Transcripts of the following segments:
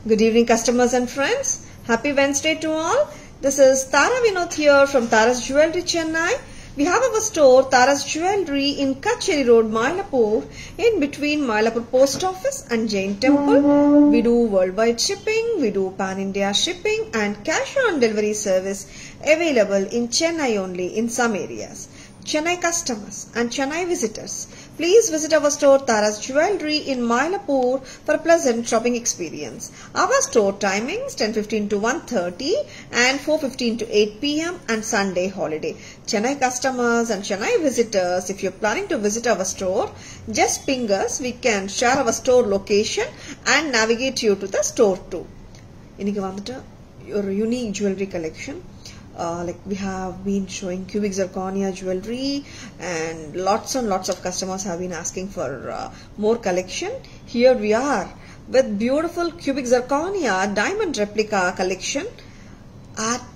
Good evening, customers and friends. Happy Wednesday to all. This is Tara Vinod here from Tara's Jewelry Chennai. We have our store Tara's Jewelry in Kacheri Road, Mylapore, in between Mylapore Post Office and Jain Temple. We do worldwide shipping, we do pan India shipping, and cash on delivery service available in Chennai only in some areas. Chennai customers and Chennai visitors, please visit our store Tara's Jewelry in Mylapore for a pleasant shopping experience. Our store timings 10:15 to 1:30 and 4:15 to 8 p.m. and Sunday holiday. Chennai customers and Chennai visitors, if you're planning to visit our store, just ping us. We can share our store location and navigate you to the store too. இன்னைக்கு வந்துட்டு ஒரு unique jewellery collection uh, like we have been showing cubic zirconia jewelry and lots and lots of customers have been asking for uh, more collection here we are with beautiful cubic zirconia diamond replica collection at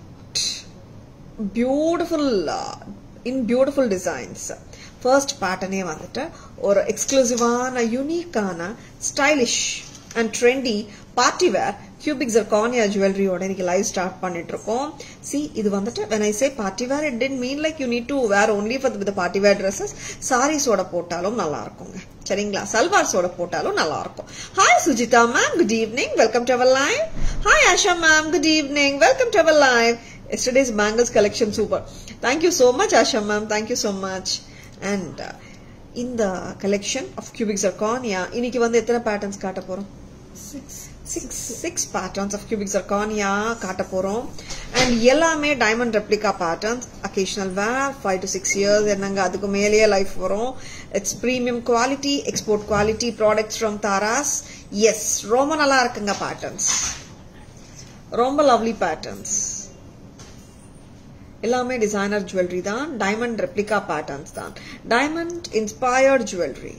beautiful uh, in beautiful designs first பேட்டர்னே வந்துட்டு ஒரு எக்ஸ்க்ளூசிவான யூனிக்கான stylish and trendy party wear cubic zirconia ஜுவல்லரியோட இன்னைக்கு live start பண்ணிட்டு இருக்கோம் see இது வந்துட்டு when I say party wear it tend mean like you need to wear only for with party wear dresses சாரீஸோட போட்டாலும் நல்லா இருக்குங்க சரிங்களா சல்வார்ஸோட போட்டாலும் நல்லா இருக்கும் hi Sujitha ma'am good evening welcome to our live hi Asha ma'am good evening welcome to our live yesterday's bangles collection super thank you so much Asha ma'am thank you so much and இந்த கலெக்ஷன் ஆஃப் கியூபிக் ஜர்கானியா இன்னைக்கு வந்து எத்தனை patterns காட்ட போறோம் six six patterns of cubic zirconia காட்ட போறோம் and எல்லாமே diamond replica patterns occasional wear five to six years என்னங்க அதுக்கு மேலேயே லைஃப் வரும் it's premium quality export quality products from Taras yes ரொம்ப நல்லா இருக்குங்க பேட்டர்ன்ஸ் ரொம்ப லவ்லி பேட்டர்ன்ஸ் எல்லாமே டிசைனர் ஜுவல்லரி தான் டைமண்ட் ரெப்ளிகா பேட்டர்ன்ஸ் தான் diamond inspired jewellery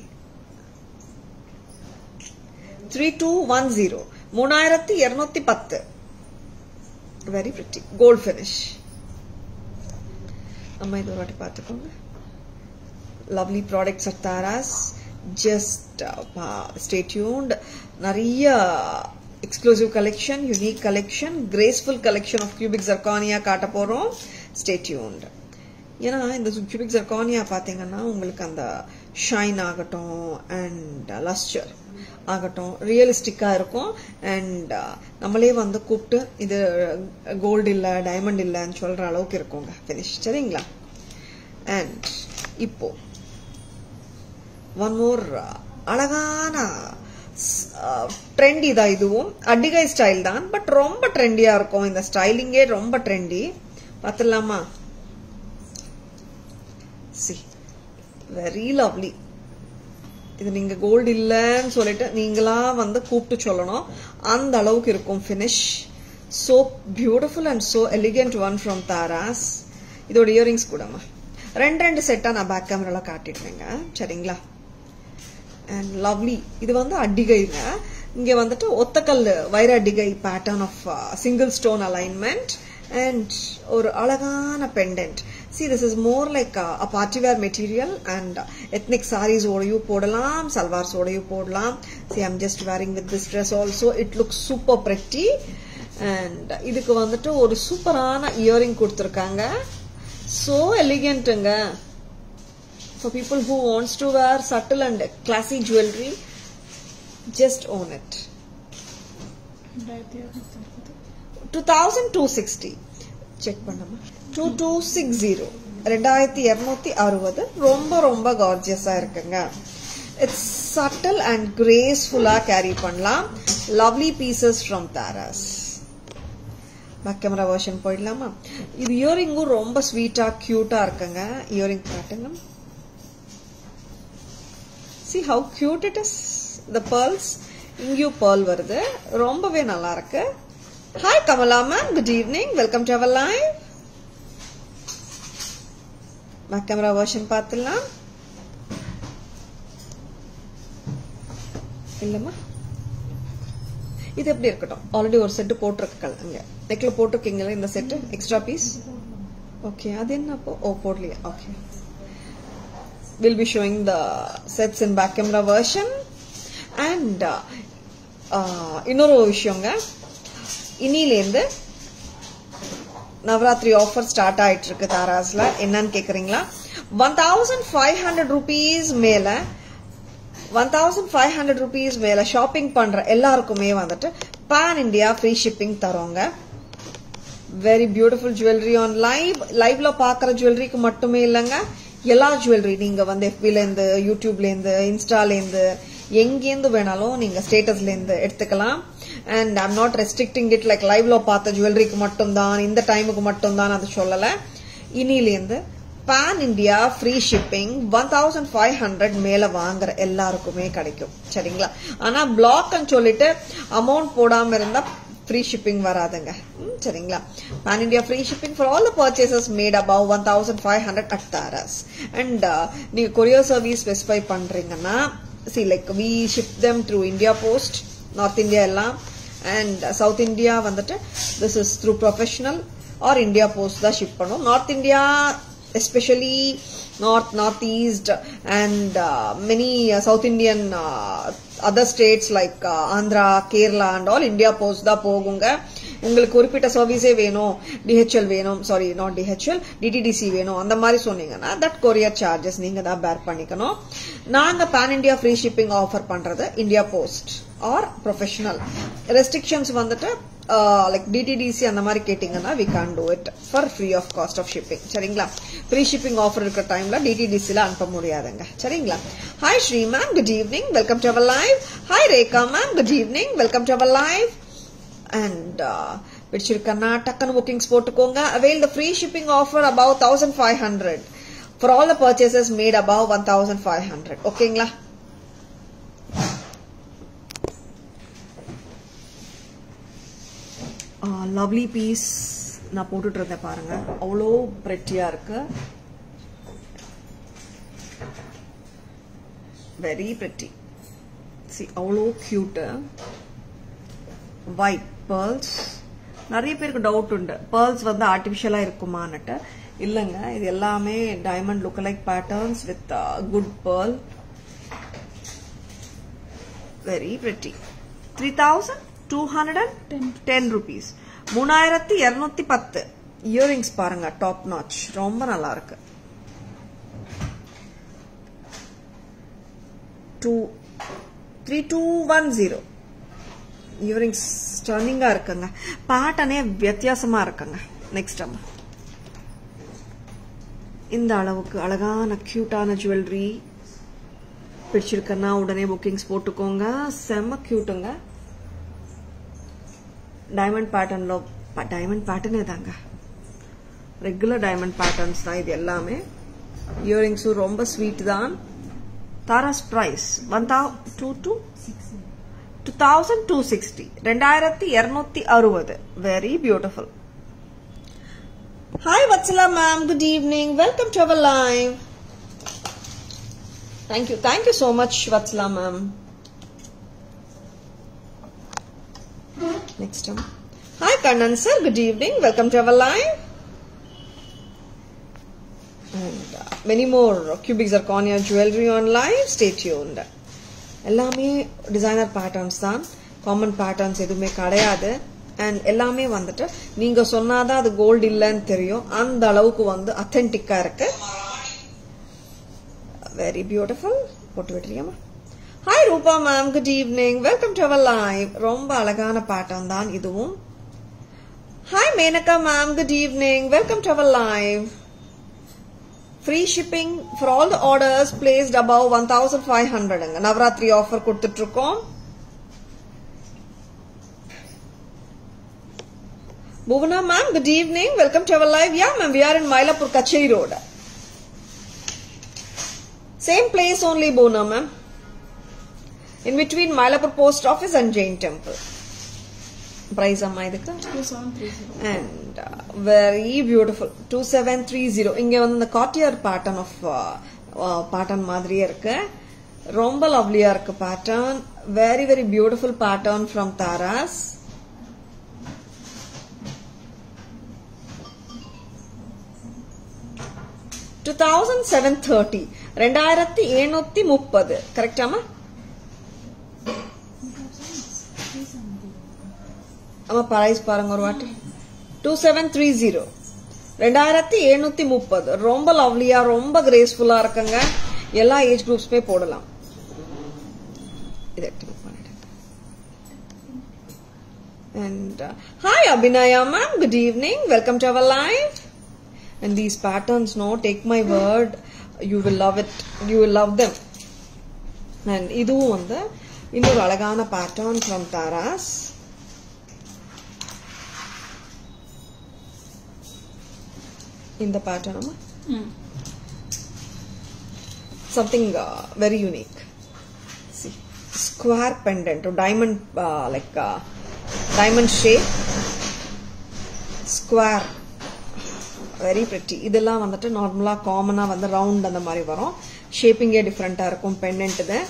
three two one zero மூணாயிரத்தி இருநூத்தி பத்து வெரி பிரிட்டி கோல்ட் ஃபினிஷ் அம்மா இது ஒரு வாட்டி பார்த்துக்கோங்க lovely products at Taras just stay tuned நிறைய exclusive collection unique collection graceful collection of cubic zirconia காட்ட போறோம் ஸ்டே டியூன்ட் ஏன்னா இந்த கியூபிக் ஜர்கானியா பார்த்தீங்கன்னா உங்களுக்கு அந்த ஷைன் ஆகட்டும் அண்ட் லஸ்டர் ஆகட்டும் ரியலிஸ்டிக்காக இருக்கும் அண்ட் நம்மளே வந்து கூப்பிட்டு இது கோல்டு இல்லை டைமண்ட் இல்லைன்னு சொல்கிற அளவுக்கு இருக்குங்க ஃபினிஷ் சரிங்களா அண்ட் இப்போ ஒன் மோர் அழகான ட்ரெண்டி தான் இதுவும் அடிகை ஸ்டைல் தான் பட் ரொம்ப ட்ரெண்டியா இருக்கும் இந்த ஸ்டைலிங்கே ரொம்ப ட்ரெண்டி பார்த்துடலாமா சி வெரி லவ்லி இது நீங்க கோல்டு இல்லைன்னு சொல்லிட்டு நீங்களா வந்து கூப்பிட்டு சொல்லணும் அந்த அளவுக்கு இருக்கும் finish so beautiful and so elegant one from Taras இதோட இயரிங்ஸ் கூடமா ரெண்டு ரெண்டு செட்டா நான் பேக் கேமரால காட்டிட்டேங்க சரிங்களா அண்ட் லவ்லி இது வந்து அடிகைங்க இங்க வந்துட்டு ஒத்தக்கல் வைர அடிகை pattern of single stone alignment and ஒரு அழகான pendant see this is more like a party wear material and ethnic saris ஓடையும் போடலாம் சல்வார்ஸ் ஓடையும் போடலாம் see I'm just wearing with this dress also it look super pretty and இதுக்கு வந்துட்டு ஒரு சூப்பரான இயரிங் கொடுத்துருக்காங்க ஸோ எலிகென்ட்டுங்க for people who wants to wear subtle and classy jewelry just own it 2260 check பண்ணமா 2260 ரெண்டாயிரத்தி இருநூத்தி அறுபது ரொம்ப ரொம்ப கார்ஜியஸா இருக்குங்க இட்ஸ் சட்டல் அண்ட் கிரேஸ்ஃபுல்லா கேரி பண்ணலாம் lovely pieces from Taras back camera version போயிடலாமா இது இயரிங்கும் ரொம்ப ஸ்வீட்டா கியூட்டா இருக்குங்க இயரிங் காட்டுங்க see how cute it is the pearls இங்கேயும் பேர்ல் வருது ரொம்பவே நல்லா இருக்கு hi Kamala ma'am good evening welcome to our live back camera version பார்த்துலாம் இல்லம்மா இது எப்படி இருக்கட்டும் ஆல்ரெடி ஒரு செட்டு போட்டிருக்கு அங்க நெக்ல போட்டிருக்கீங்களா இந்த செட்டு எக்ஸ்ட்ரா பீஸ் ஓகே அது என்ன அப்போ ஓ போடலையா okay we'll be showing the sets in back camera version and uh, ஆஹ், இன்னொரு விஷயங்க இன்னிலேருந்து நவராத்திரி ஆஃபர் ஸ்டார்ட் ஆயிட்டு இருக்கு தாராஸ்ல என்னன்னு கேக்குறீங்களா one thousand five hundred rupees மேல one thousand five hundred rupees மேல ஷாப்பிங் பண்ற எல்லாருக்குமே வந்துட்டு பேன் இந்தியா ஃப்ரீ ஷிப்பிங் தரோங்க very beautiful jewellery on live லைவ்ல பாக்குற ஜுவல்லரிக்கு மட்டுமே இல்லைங்க எல்லா ஜுவல்லரி நீங்க வந்து எஃபில இருந்து யூடியூப்ல இருந்து இன்ஸ்டால இருந்து எங்கேருந்து வேணாலும் நீங்க ஸ்டேட்டஸ்ல இருந்து எடுத்துக்கலாம் and I'm not restricting it like லைவ்ல பார்த்த ஜுவல்லரிக்கு மட்டும்தான் இந்த டைமுக்கு மட்டும்தான் அது சொல்லல இனிலேருந்து pan India free shipping one thousand five hundred மேல வாங்குற எல்லாருக்குமே கிடைக்கும் சரிங்களா ஆனா பிளாக்னு சொல்லிட்டு அமௌண்ட் போடாம இருந்தா ஃப்ரீ ஷிப்பிங் வராதுங்க ம், சரிங்களா pan India free shipping for all the purchases made above one thousand five hundred at Tharas and நீங்க கொரியர் சர்வீஸ் ஸ்பெசிஃபை பண்றீங்கன்னா see like we ship them through India post north India எல்லாம் and south India வந்துட்டு this is through professional or India post தான் ship பண்ணும் north India especially north northeast and uh, many uh, south indian uh, other states like uh, andhra kerala and all india post தான் போகுங்க உங்களுக்கு குறிப்பிட்ட சர்வீஸே வேணும் DHL வேணும் sorry not DHL DTDC வேணும் அந்த மாதிரி சொன்னீங்கன்னா தட் கொரியர் சார்ஜஸ் நீங்க தான் பேர் பண்ணிக்கணும் நாங்க pan India free shipping offer பண்றது India post or professional restrictions வந்துட்டு லைக் டிடிடிசி அந்த மாதிரி கேட்டிங்கன்னா we can do it for free of cost of shipping சரிங்களா ஃப்ரீ ஷிப்பிங் ஆஃபர் இருக்கிற டைம்ல டிடிடிசில அனுப்ப முடியாதுங்க சரிங்களா hi Sri ma'am good evening welcome to our live hi Rekha ma'am good evening welcome to our live and பிடிச்சிருக்கன்னா டக்குன்னு புக்கிங்ஸ் போட்டுக்கோங்க avail the free shipping offer above thousand five hundred for all the purchases made above one thousand five hundred ஓகேங்களா lovely piece நான் போட்டுட்டு இருந்தேன் பாருங்க அவ்வளோ பிரெட்டியா இருக்கு வெரி பிரெட்டி சி அவ்வளோ கியூட்டு ஒயிட் பேர்ல்ஸ் நிறைய பேருக்கு டவுட் உண்டு பேர்ல்ஸ் வந்து ஆர்டிஃபிஷியலா இருக்குமான்னுட்டு இல்லைங்க இது எல்லாமே diamond look like patterns with good pearl very pretty three thousand two hundred and ten rupees மூணாயிரத்தி இருநூத்தி பத்து இயரிங்ஸ் பாருங்க டாப் நாச் ரொம்ப நல்லா இருக்கு two three two one zero earrings ஸ்டர்னிங்கா இருக்குங்க பேட்டர்னே வித்தியாசமா இருக்குங்க நெக்ஸ்ட் அம்மா இந்த அளவுக்கு அழகான கியூட்டான ஜுவல்லரி பிடிச்சிருக்கன்னா உடனே புக்கிங்ஸ் போட்டுக்கோங்க செம்ம கியூட்டுங்க டைமண்ட் பேட்டர்ன்ல டைமண்ட் பேட்டர்னே தாங்க ரெகுலர் டைமண்ட் பேட்டர்ன்ஸ் தான் இது எல்லாமே இயரிங்ஸும் ரொம்ப ஸ்வீட் தான் Tharas price one thou two two two thousand two sixty ரெண்டாயிரத்தி இருநூத்தி அறுபது very beautiful hi Vatsala ma'am good evening welcome to our live thank you thank you so much Vatsala ma'am Next time. Hi Kannan sir, good evening. Welcome to our live. And uh, many more cubic zirconia jewelry on live. Stay tuned. எல்லாமே designer patterns தான் common patterns எதுவுமே கிடையாது and எல்லாமே வந்துட்டு நீங்க சொன்னாதான் அது gold இல்லைன்னு தெரியும் அந்த அளவுக்கு வந்து அத்தென்டிக்கா இருக்கு வெரி பியூட்டிஃபுல் போட்டு விட்டுறியாமா ஹாய் ரூபா ma'am good evening welcome to our live ரொம்ப அழகான பேட்டர்ன் தான் இதுவும் hi Menaka ma'am good evening welcome to our live free shipping for all the orders placed above one thousand five ஹண்ட்ரடுங்க நவராத்திரி ஆஃபர் கொடுத்துட்டு இருக்கோம் Bhuvana ma'am, good evening. Welcome to our live. Yeah, ma'am, we are in Mylapur, Kacheri Road. Same place only, Bhuvana ma'am. In between Mylapur Post Office and Jain Temple. Price amma idukku? And uh, very beautiful. 2730. இங்க வந்து இந்த காட்டியர் pattern of pattern மாதிரியே இருக்கு ரொம்ப லவ்லியா இருக்கு pattern very very beautiful pattern from Tharas two thousand seven thirty ரெண்டாயிரத்தி எழுநூத்தி முப்பது கரெக்டாமா ஆமா பிரைஸ் பாருங்க ஒரு வாட்டி டூ செவன் த்ரீ ஜீரோ ரெண்டாயிரத்தி எழுநூத்தி முப்பது ரொம்ப லவ்லியா ரொம்ப கிரேஸ்ஃபுல்லா இருக்குங்க எல்லா ஏஜ் குரூப்ஸ்மே போடலாம் இதை activate பண்ணிடுங்க And uh, hi Abhinaya ma'am, good evening. Welcome to our live. And these patterns, no, take my word, you will love it. You will love them. And இதுவும் வந்து இன்னொரு அழகான பேட்டர்ன் ஃப்ரம் தாராஸ் இந்த pattern something uh, very unique. See, square pendant or diamond, uh, like uh, diamond shape, square, very pretty. இதெல்லாம் வந்துட்டு நார்மலா காமனா வந்து ரவுண்ட் அந்த மாதிரி வரும் ஷேப்பிங்கே டிஃப்ரெண்டா இருக்கும் பெண்டன்ட் இது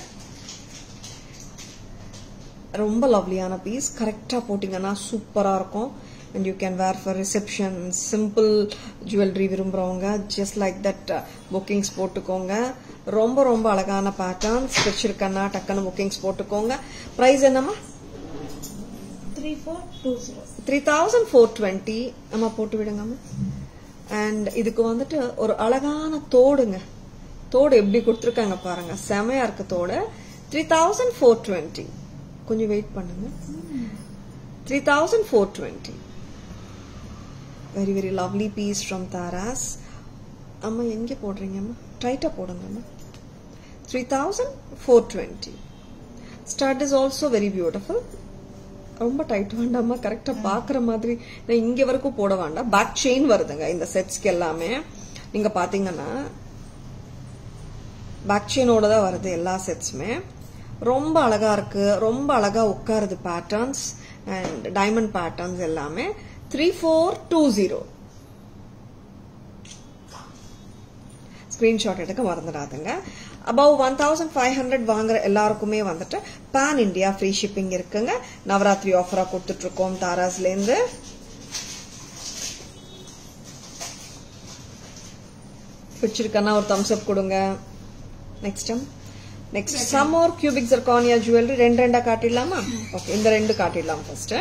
ரொம்ப லவ்லியான பீஸ் கரெக்டா போட்டீங்கன்னா சூப்பரா இருக்கும் and you can wear for reception simple jewellery விரும்புறவங்க ஜஸ்ட் லைக் தட் புக்கிங்ஸ் போட்டுக்கோங்க ரொம்ப ரொம்ப அழகான பேட்டர்ன்ஸ் வச்சிருக்கேன்னா டக்குன்னு புக்கிங்ஸ் போட்டுக்கோங்க ப்ரைஸ் என்னம்மா three four two zero three thousand four twenty நம்ம போட்டு விடுங்கம்மா அண்ட் இதுக்கு வந்துட்டு ஒரு அழகான தோடுங்க தோடு எப்படி கொடுத்துருக்காங்க பாருங்க செமையா இருக்கு தோடு த்ரீ தௌசண்ட் ஃபோர் டுவெண்ட்டி கொஞ்சம் வெயிட் பண்ணுங்க three thousand four twenty very very lovely piece from Tharas அம்மா எங்கே போடுறீங்கம்மா டைட்டாக போடுங்கம்மா three thousand four twenty start is also very beautiful ரொம்ப டைட் வேண்டாமா கரெக்டா பாக்குற மாதிரி நான் இங்க வரைக்கும் போட வேண்டாம் பேக் செயின் வருதுங்க இந்த செட்ஸ்க்கு எல்லாமே நீங்க பாத்தீங்கன்னா பேக் செயினோட தான் வருது எல்லா செட்ஸுமே ரொம்ப அழகா இருக்கு ரொம்ப அழகா உட்காருது பேட்டர்ன்ஸ் அண்ட் டைமண்ட் பேட்டர்ன்ஸ் எல்லாமே three four two zero screenshot எடுக்க மறந்துடாதுங்க above one thousand five hundred வாங்குற எல்லாருக்குமே வந்துட்டு பேன் இந்தியா ஃப்ரீ ஷிப்பிங் இருக்குங்க நவராத்திரி ஆஃபரா கொடுத்துட்டு இருக்கோம் தாராஸ்ல இருந்து பிடிச்சிருக்கன்னா ஒரு தம்ஸ் அப் கொடுங்க next next some more cubic zirconia jewellery ரெண்டு ரெண்டா காட்டிடலாமா ஓகே இந்த ரெண்டு காட்டிடலாம் ஃபர்ஸ்ட்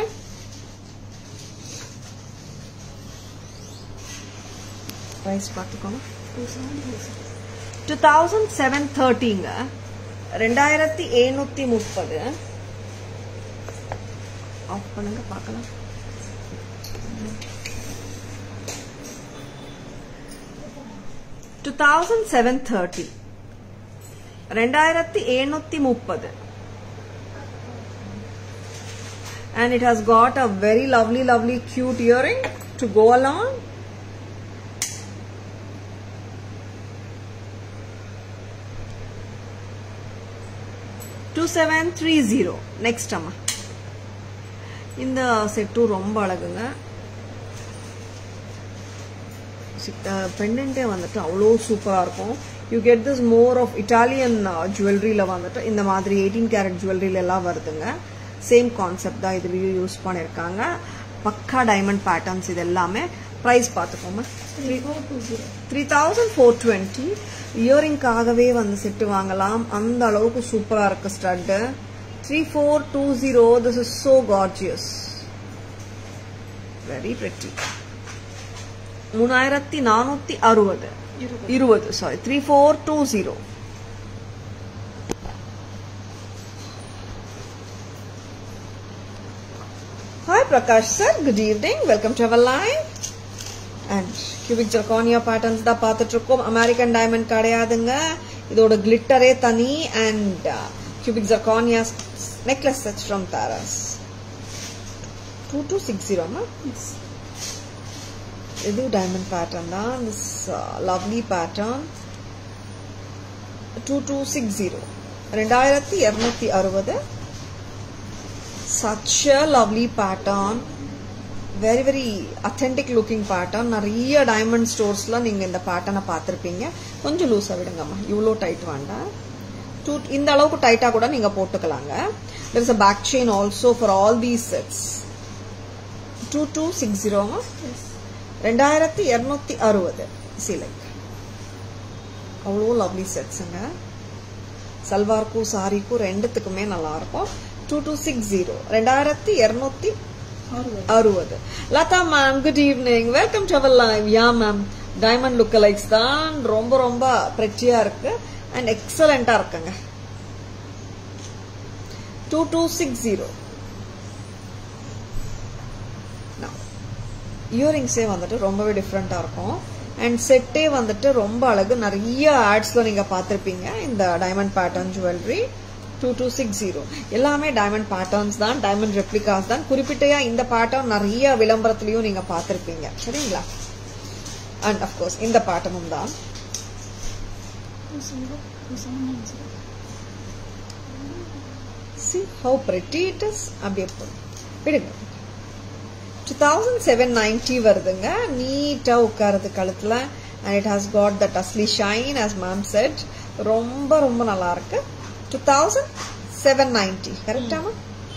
ப்ரைஸ் பார்த்துக்கோங்க two seven two zero two thousand seven தேர்ட்டிங்க ரெண்டாயிரத்தி எழுநூத்தி முப்பது ஆஃப் பண்ணுங்க பார்க்கலாம் டூ தௌசண்ட் செவன் தேர்ட்டி ரெண்டாயிரத்தி எழுநூத்தி முப்பது and it has got a very lovely lovely cute earring to go along two seven three zero next அம்மா இந்த செட்டும் ரொம்ப அழகுங்க பெண்டன்ட்டே வந்துட்டு அவ்வளோ சூப்பராக இருக்கும் you get this more of Italian ஜுவல்லரியில் வந்துட்டு இந்த மாதிரி எயிட்டீன் கேரட் ஜுவல்லரியில எல்லாம் வருதுங்க சேம் கான்செப்ட் தான் இதுலேயும் யூஸ் பண்ணியிருக்காங்க பக்கா டைமண்ட் பேட்டர்ன்ஸ் இது எல்லாமே ப்ரைஸ் பார்த்துக்கோமா three four two zero three thousand four twenty இயரிங்காகவே வந்து செட்டு வாங்கலாம் அந்த அளவுக்கு சூப்பரா இருக்கு stud three four two zero this is so gorgeous very pretty மூணாயிரத்தி நானூத்தி அறுபது இருபது இருபது sorry three four two zero Hi Prakash sir, good evening. Welcome to our live. And cubic zirconia patterns தான் பார்த்துட்டு இருக்கோம் அமெரிக்கன் டைமண்ட் கிடையாதுங்க இதோட கிளிட்டரே தனி and cubic zirconia necklace sets from Tharas two two six ஜீரோமா எஸ் இது டைமண்ட் பேட்டர்ன் தான் this lovely pattern two two six zero ரெண்டாயிரத்தி இரநூத்தி அறுபது such lovely pattern very very authentic looking pattern நிறைய டைமண்ட் ஸ்டோர்ஸ்ல நீங்க இந்த பேட்டர்னை பார்த்துருப்பீங்க கொஞ்சம் லூஸா விடுங்கம்மா இவ்வளோ டைட் வேண்டாம் டூ இந்த அளவுக்கு டைட்டா கூட நீங்க போட்டுக்கலாங்க there is a back chain also for all these sets two two six ஜீரோமா எஸ் ரெண்டாயிரத்தி இரநூத்தி அறுபது சிலைக் அவ்வளோ லவ்லி செட்ஸுங்க சல்வார்க்கும் சாரிக்கும் ரெண்டுத்துக்குமே நல்லா இருக்கும் டூ டூ சிக்ஸ் ஜீரோ ரெண்டாயிரத்தி இரநூத்தி அறுபது அறுபது Latha ma'am good evening welcome to our live yeah ma'am diamond look likes தான் ரொம்ப ரொம்ப பிரெச்சியா இருக்கு அண்ட் எக்ஸலண்டா இருக்குங்க டூ டூ சிக்ஸ் ஜீரோ இயரிங்ஸே வந்துட்டு ரொம்பவே டிஃப்ரெண்டா இருக்கும் அண்ட் செட்டே வந்துட்டு ரொம்ப அழகு நிறைய ஆட்ஸ்ல நீங்க பார்த்திருப்பீங்க இந்த diamond pattern jewellery two two six zero எல்லாமே டைமண்ட் பேட்டர்ன்ஸ் தான் டைமண்ட் ரெப்ளிகாஸ் தான் குறிப்பிட்டையா இந்த பேட்டர்ன் நிறைய விளம்பரத்துலயும் நீங்க பார்த்திருப்பீங்க சரிங்களா அண்ட் அஃப்கோர்ஸ் இந்த பேட்டர்னும் தான் two zero two seven nine zero see how pretty it is அப்படியே போடும் விடுங்க டூ தௌசண்ட் செவன் நைன்டி வருதுங்க நீட்டா உட்காருது கழுத்துல and it has got the டஸ்லி ஷைன் as மேம் செட் ரொம்ப ரொம்ப நல்லா இருக்கு டூ தௌசண்ட் செவன் நைன்டி கரெக்டாமா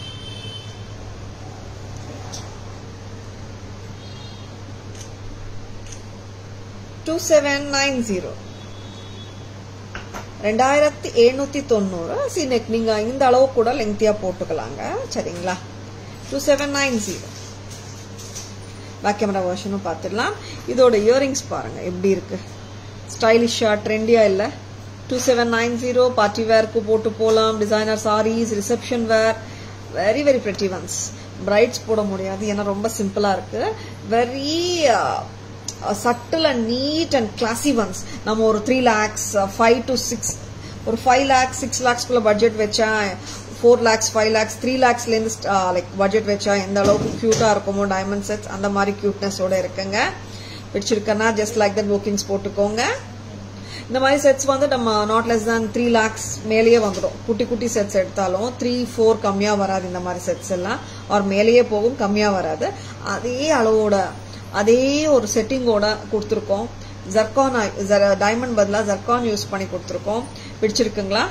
டூ செவன் நைன் ஜீரோ ரெண்டாயிரத்தி எழுநூத்தி தொண்ணூறு சி நெக் நீங்க இந்த அளவு கூட லெங்க்தியா போட்டுக்கலாங்க சரிங்களா two seven nine zero back camera வெர்ஷனும் பார்த்துடலாம் இதோட இயரிங்ஸ் பாருங்க எப்படி இருக்கு ஸ்டைலிஷா ட்ரெண்டியா இல்ல two seven nine zero party வேர்க்கு போட்டு போகலாம் designer sarees reception wear very very pretty ones brides போட முடியாது ஏன்னா ரொம்ப சிம்பிளா இருக்கு very subtle and neat and classy ones நம்ம ஒரு three lakhs five to six ஒரு ஃபைவ் லேக்ஸ் சிக்ஸ் லேக்ஸ்க்குள்ள பட்ஜெட் வச்சா four lakhs five lakhs three லேக்ஸ்லேருந்து like budget வச்சா எந்த அளவுக்கு க்யூட்டாக இருக்குமோ டைமண்ட் செட்ஸ் அந்த மாதிரி க்யூட்னஸோட இருக்குங்க பிடிச்சிருக்கன்னா ஜஸ்ட் லைக் தட் புக்கிங்ஸ் போட்டுக்கோங்க இந்த மாதிரி செட்ஸ் வந்து நம்ம நாட் லெஸ் தான் த்ரீ லேக்ஸ் மேலேயே வந்துடும் குட்டி குட்டி செட்ஸ் எடுத்தாலும் த்ரீ ஃபோர் கம்மியாக வராது இந்த மாதிரி செட்ஸ் எல்லாம் ஆர் மேலேயே போகும் கம்மியாக வராது அதே அளவோட அதே ஒரு செட்டிங்கோட கொடுத்துருக்கோம் ஜர்கான் டைமண்ட் பதிலாக ஜர்கான் யூஸ் பண்ணி கொடுத்துருக்கோம் பிடிச்சிருக்குங்களா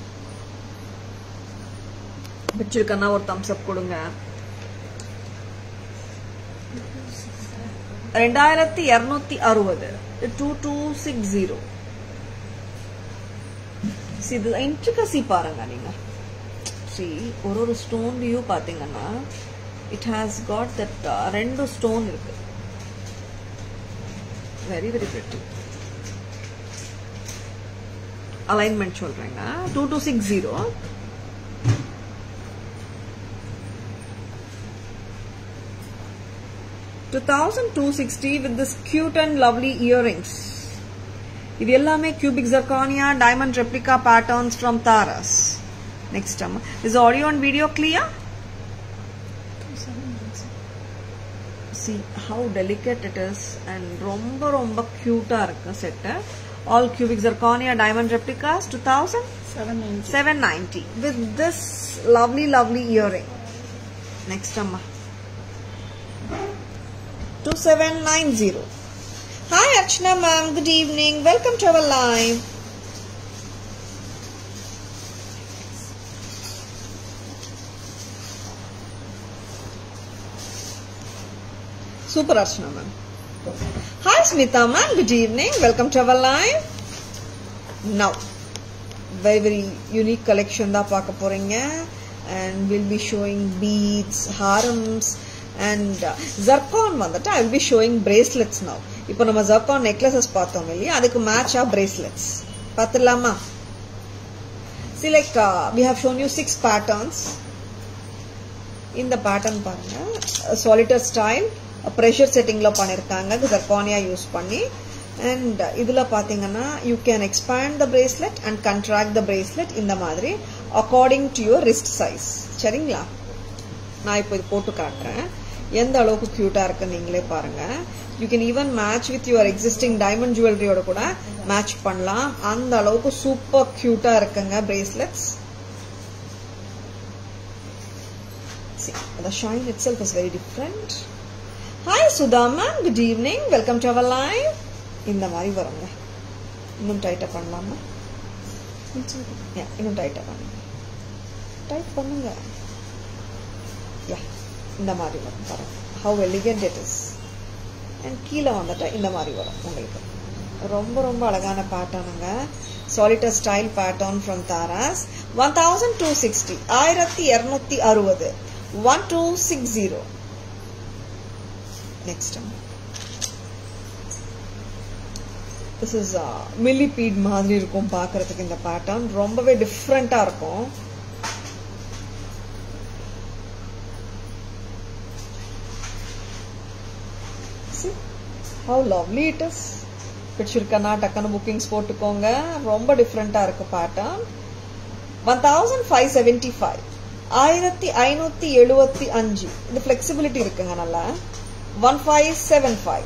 பிடிச்சிருக்கன்னா ஒரு தம்ஸ் அப் கொடுங்க ரெண்டாயிரத்தி இருநூத்தி அறுபது டூ டூ சிக்ஸ் ஜீரோ இது இன்ட்ரிகசி பாருங்க நீங்க சி ஒரு ஒரு ஸ்டோன்லயும் பாத்தீங்கன்னா இட் ஹாஸ் காட் தட் ரெண்டு ஸ்டோன் இருக்கு வெரி வெரி பிரிட்டி அலைன்மெண்ட் சொல்றேங்க two two six zero two thousand two sixty with this cute and lovely earrings இது எல்லாமே cubic zirconia diamond replica patterns from Tharas next அம்மா is audio and video clear two seven nine zero see how delicate it is and ரொம்ப ரொம்ப க்யூட்டா இருக்கு set all cubic zirconia diamond replicas two thousand seven nine zero seven ninety with this lovely lovely earring next அம்மா two seven nine zero hi Archana ma'am good evening welcome to our live super Archana ma'am hi Smitha ma'am good evening welcome to our live now very very unique collection தான் பார்க்க போறீங்க and will be showing beads harams and zircon வந்துட்டு I will be showing bracelets now இப்போ நம்ம zircon நெக்லசஸ் பார்த்தோம் இல்லையா அதுக்கு மேட்சா பிரேஸ்லெட்ஸ் பார்த்துடலாமா see like we have shown you six patterns இந்த பேட்டர்ன் பாருங்க சாலிட்டர் ஸ்டைல் ப்ரெஷர் செட்டிங்ல பண்ணிருக்காங்க ஜர்கானியா யூஸ் பண்ணி அண்ட் இதுல பாத்தீங்கன்னா you can expand the bracelet and contract the bracelet இந்த மாதிரி according to your wrist size சரிங்களா நான் இப்போ இது போட்டு காட்டுறேன் எந்த அளவுக்கு கியூட்டா இருக்கு நீங்களே பாருங்க you can even match with your existing diamond ஜுவல்லரியோட கூட மேட்ச் பண்ணலாம் அந்த அளவுக்கு சூப்பர் கியூட்டா இருக்குங்க bracelets See, the shine itself is very different. Hi Sudha ma'am, good evening. Welcome to our live. இந்த மாதிரி வருங்க இன்னும் டைட்டா பண்ணலாமா Yeah, இன்னும் டைட்டா பண்ணுங்க டைட் பண்ணுங்க யா இந்த மாதிரி வரும் பாருங்க how elegant it is and கீழே வந்துட்டா இந்த மாதிரி வரும் உங்களுக்கு ரொம்ப ரொம்ப அழகான பேட்டர்னுங்க solitaire style pattern from Tharas one thousand two sixty ஆயிரத்தி இரநூத்தி அறுபது one two six zero next time this is millipede மாதிரி இருக்கும் பார்க்கறதுக்கு இந்த பேட்டர்ன் ரொம்பவே டிஃப்ரெண்ட்டாக இருக்கும் See how lovely it is. பிடிச்சிருக்கனா டக்குன்னு புக்கிங்ஸ் போட்டுக்கோங்க ரொம்ப டிஃப்ரெண்ட்டாக இருக்கு pattern one thousand five seventy five ஆயிரத்தி ஐநூத்தி எழுபத்தி அஞ்சு இது ஃபிளெக்சிபிலிட்டி இருக்குங்க நல்லா ஒன் ஃபைவ் செவன் ஃபைவ்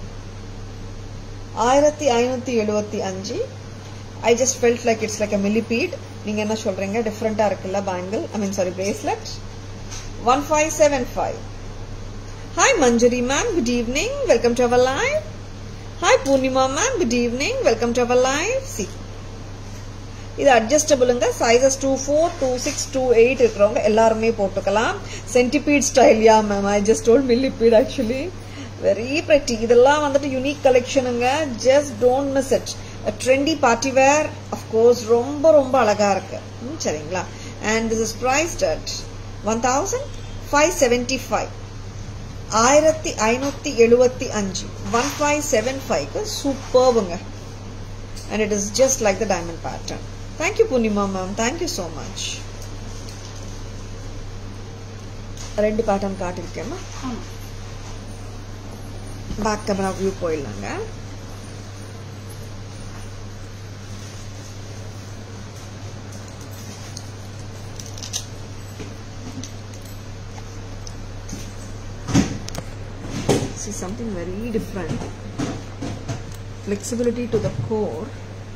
ஆயிரத்தி ஐநூத்தி எழுபத்தி அஞ்சு I just felt like it's like a millipede நீங்க என்ன சொல்றீங்க டிஃப்ரெண்டா இருக்குல்ல bangle I mean sorry bracelet one five seven five hi Manjuri ma'am good evening welcome to our live hi Poornima ma'am good evening welcome to our live see இது அட்ஜஸ்டபிளுங்க sizes two four two six two eight இருக்கிறவங்க எல்லாருமே போட்டுக்கலாம் centipede style yeah ma'am I just old millipede actually very pretty இதெல்லாம் வந்துட்டு unique கலெக்ஷனுங்க just don't miss it trendy party wear of course ரொம்ப ரொம்ப அழகா இருக்கு ம், சரிங்களா and this is priced at one thousand five seventy five ஆயிரத்தி ஐநூத்தி எழுபத்தி அஞ்சு ஒன் ஃபைவ் செவன் ஃபைவ்க்கு சூப்பர்வுங்க and it is just like the diamond pattern thank you Poornima ma'am thank you so much ரெண்டு பேட்டர்ன் காட்டிருக்கேம்மா ஆமாம் பேக் கேமரா வியூ போயிடலாங்க see something very different flexibility to the core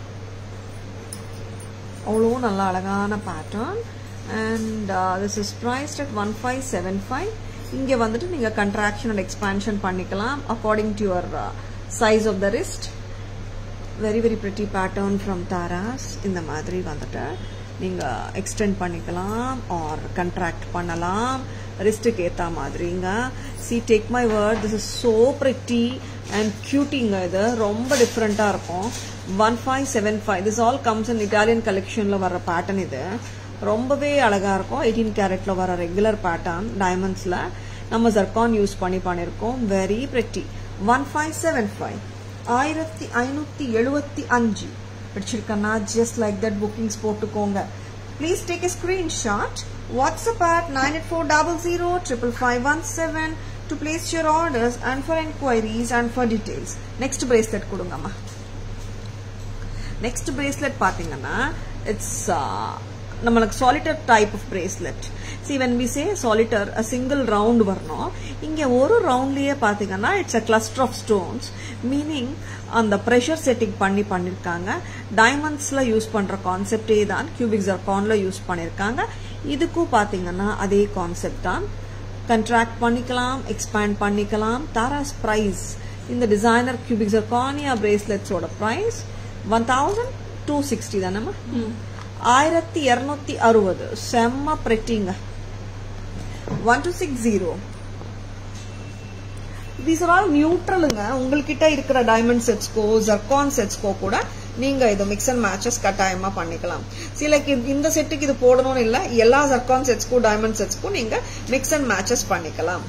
அவ்வளோ நல்ல அழகான pattern and this is priced at one five seven five இங்கே வந்துட்டு நீங்கள் கண்ட்ராக்ஷன் அண்ட் எக்ஸ்பான்ஷன் பண்ணிக்கலாம் according to your size of the wrist very very pretty pattern from Tara's இந்த மாதிரி வந்துட்டு நீங்கள் எக்ஸ்டெண்ட் பண்ணிக்கலாம் ஆர் கண்ட்ராக்ட் பண்ணலாம் ரிஸ்ட்டுக்கு ஏற்ற மாதிரிங்க see take my word this is so pretty and க்யூட்டிங்க இது ரொம்ப டிஃப்ரெண்ட்டாக இருக்கும் one five seven five this all comes in Italian கலெக்ஷனில் வர பேட்டர்ன் இது ரொம்பவே அழகாக இருக்கும் எயிட்டீன் கேரட்ல வர ரெகுலர் பேட்டர்ன் டைமண்ட்ஸில் நம்ம ஜர்கான் யூஸ் பண்ணி பண்ணியிருக்கோம் very pretty one five seven five ஆயிரத்தி ஐநூற்றி எழுபத்தி அஞ்சு பிடிச்சிருக்கன்னா ஜஸ்ட் லைக் தட் புக்கிங்ஸ் போட்டுக்கோங்க please take a screenshot WhatsApp at nine eight four double zero triple five one seven to place your orders and for enquiries and for details next bracelet கொடுங்கம்மா next bracelet பார்த்தீங்கன்னா it's நம்மளுக்கு solitaire type of bracelet see when we say solitaire a single round வரணும் இங்கே ஒரு ரவுண்ட்லேயே பார்த்தீங்கன்னா it's a cluster of stones meaning அந்த pressure setting பண்ணி பண்ணியிருக்காங்க டைமண்ட்ஸில் யூஸ் பண்ணுற கான்செப்டே தான் கியூபிக் ஜர்கானில் யூஸ் பண்ணியிருக்காங்க இதுக்கும் பார்த்தீங்கன்னா அதே கான்செப்ட் தான் கண்ட்ராக்ட் பண்ணிக்கலாம் எக்ஸ்பேண்ட் பண்ணிக்கலாம் தாராஸ் ப்ரைஸ் இந்த டிசைனர் கியூபிக் ஜர்கானியா பிரேஸ்லெட்ஸோட price one thousand two sixty தானேம்மா ஆயிரத்தி இரநூத்தி அறுபது செம்ம பிரெட்டிங்க one two six zero these are all நியூட்ரலுங்க உங்கள்கிட்ட இருக்கிற டைமண்ட் செட்ஸ்க்கோ ஜர்கான் செட்ஸ்க்கோ கூட நீங்க இது மிக்ஸ் அண்ட் மேட்சஸ் கட்டாயமா பண்ணிக்கலாம் சில இந்த செட்டுக்கு இது போடணும்னு இல்ல எல்லா ஜர்கான் செட்ஸ்க்கும் டைமண்ட் செட்ஸ்க்கும் நீங்க மிக்ஸ் அண்ட் மேட்சஸ் பண்ணிக்கலாம்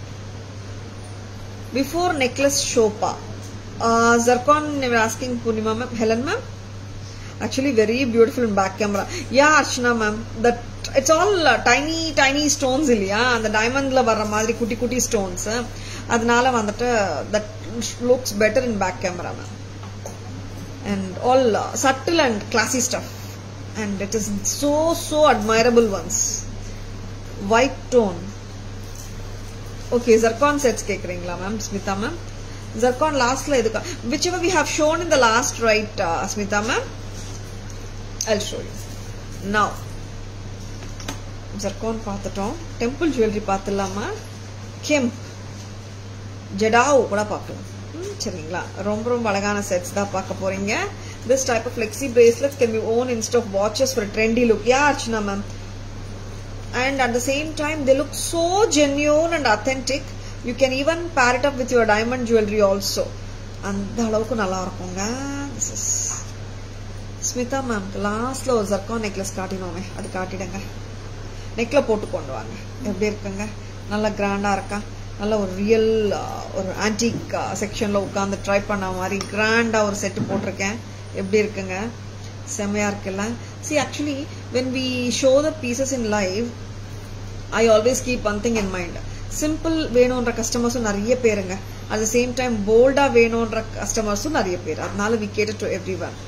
பிஃபோர் நெக்லஸ் ஷோப்பா zircon asking Poornima ma'am Helen ma'am actually very beautiful in back camera yeah archana ma'am that it's all uh, tiny tiny stones இல்லையா அந்த டைமண்ட்ல வர்ற மாதிரி குட்டி குட்டி ஸ்டோன்ஸ் அதனால வந்துட்டு that looks better in back camera ma'am and all subtle and classy stuff and it is so so admirable once white tone okay zircon sets கேக்குறீங்களா ma'am Smita ma'am zircon லாஸ்ட்ல எதுக்கு which ever we have shown in the last right Smita ma'am I'll show you. Now, zircon பார்த்துட்டோம் temple jewellery பார்த்துடலாமா kemp jadau கூட பார்க்கலாம் ம், சரிங்களா ரொம்ப ரொம்ப அழகான செட்ஸ் தான் பார்க்க போறீங்க this type of flexi bracelet can be worn instead of watches for trendy look yeah Archana ma'am and at the same time they look so genuine and authentic you can even pair it up with your diamond jewelry also அந்த அளவுக்கு நல்லா இருக்குங்க this is Smitha ma'am லாஸ்ட்ல ஒரு zircon necklace காட்டினோமே அது காட்டிடுங்க நெக்ல போட்டு கொண்டு வாங்க எப்படி இருக்குங்க நல்லா கிராண்டா இருக்கா நல்ல ஒரு ரியல் ஒரு ஆன்டிக் செக்ஷனில் உட்காந்து ட்ரை பண்ண மாதிரி கிராண்டாக ஒரு செட்டு போட்டிருக்கேன் எப்படி இருக்குங்க செம்மையாக இருக்குல்ல see actually when we show the pieces in live I always keep one thing in mind simple வேணுன்ற கஸ்டமர்ஸும் நிறைய பேருங்க அட் த சேம் டைம் போல்டாக வேணுன்ற கஸ்டமர்ஸும் நிறைய பேர் அதனால we cater to every one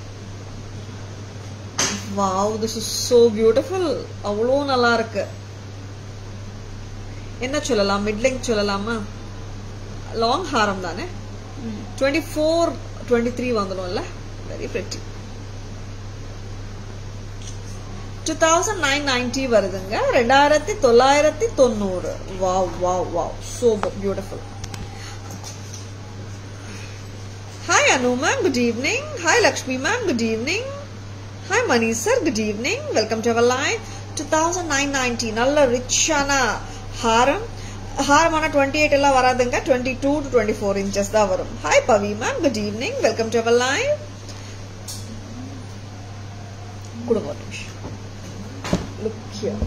wow this is so beautiful அவ்வளோ நல்லா இருக்கு என்ன சொல்லலாம் மிட் லெங்க் சொல்லலாமா லாங் ஹாரம் தானே டுவெண்ட்டி ஃபோர் டுவெண்ட்டி த்ரீ வந்துடும்ல very pretty two thousand nine ninety வருதுங்க ரெண்டாயிரத்தி தொள்ளாயிரத்தி தொண்ணூறு wow wow wow so beautiful hi Anu ma'am good evening hi Lakshmi ma'am good evening hi Mani sir good evening welcome to our live two thousand nine ninety நல்ல ரிச்சான ஹாரம் ஹாரமான twenty eight எல்லாம் வராதுங்க twenty two to twenty four inches தான் வரும் hi Pavi ma'am good evening welcome to our live கொடுங்க ஒரு நிமிஷம் லுக் ஹியர்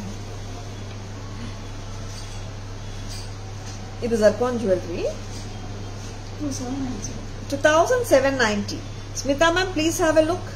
இது zircon jewellery Two seven nine zero. 2790 Smita ma'am please have a look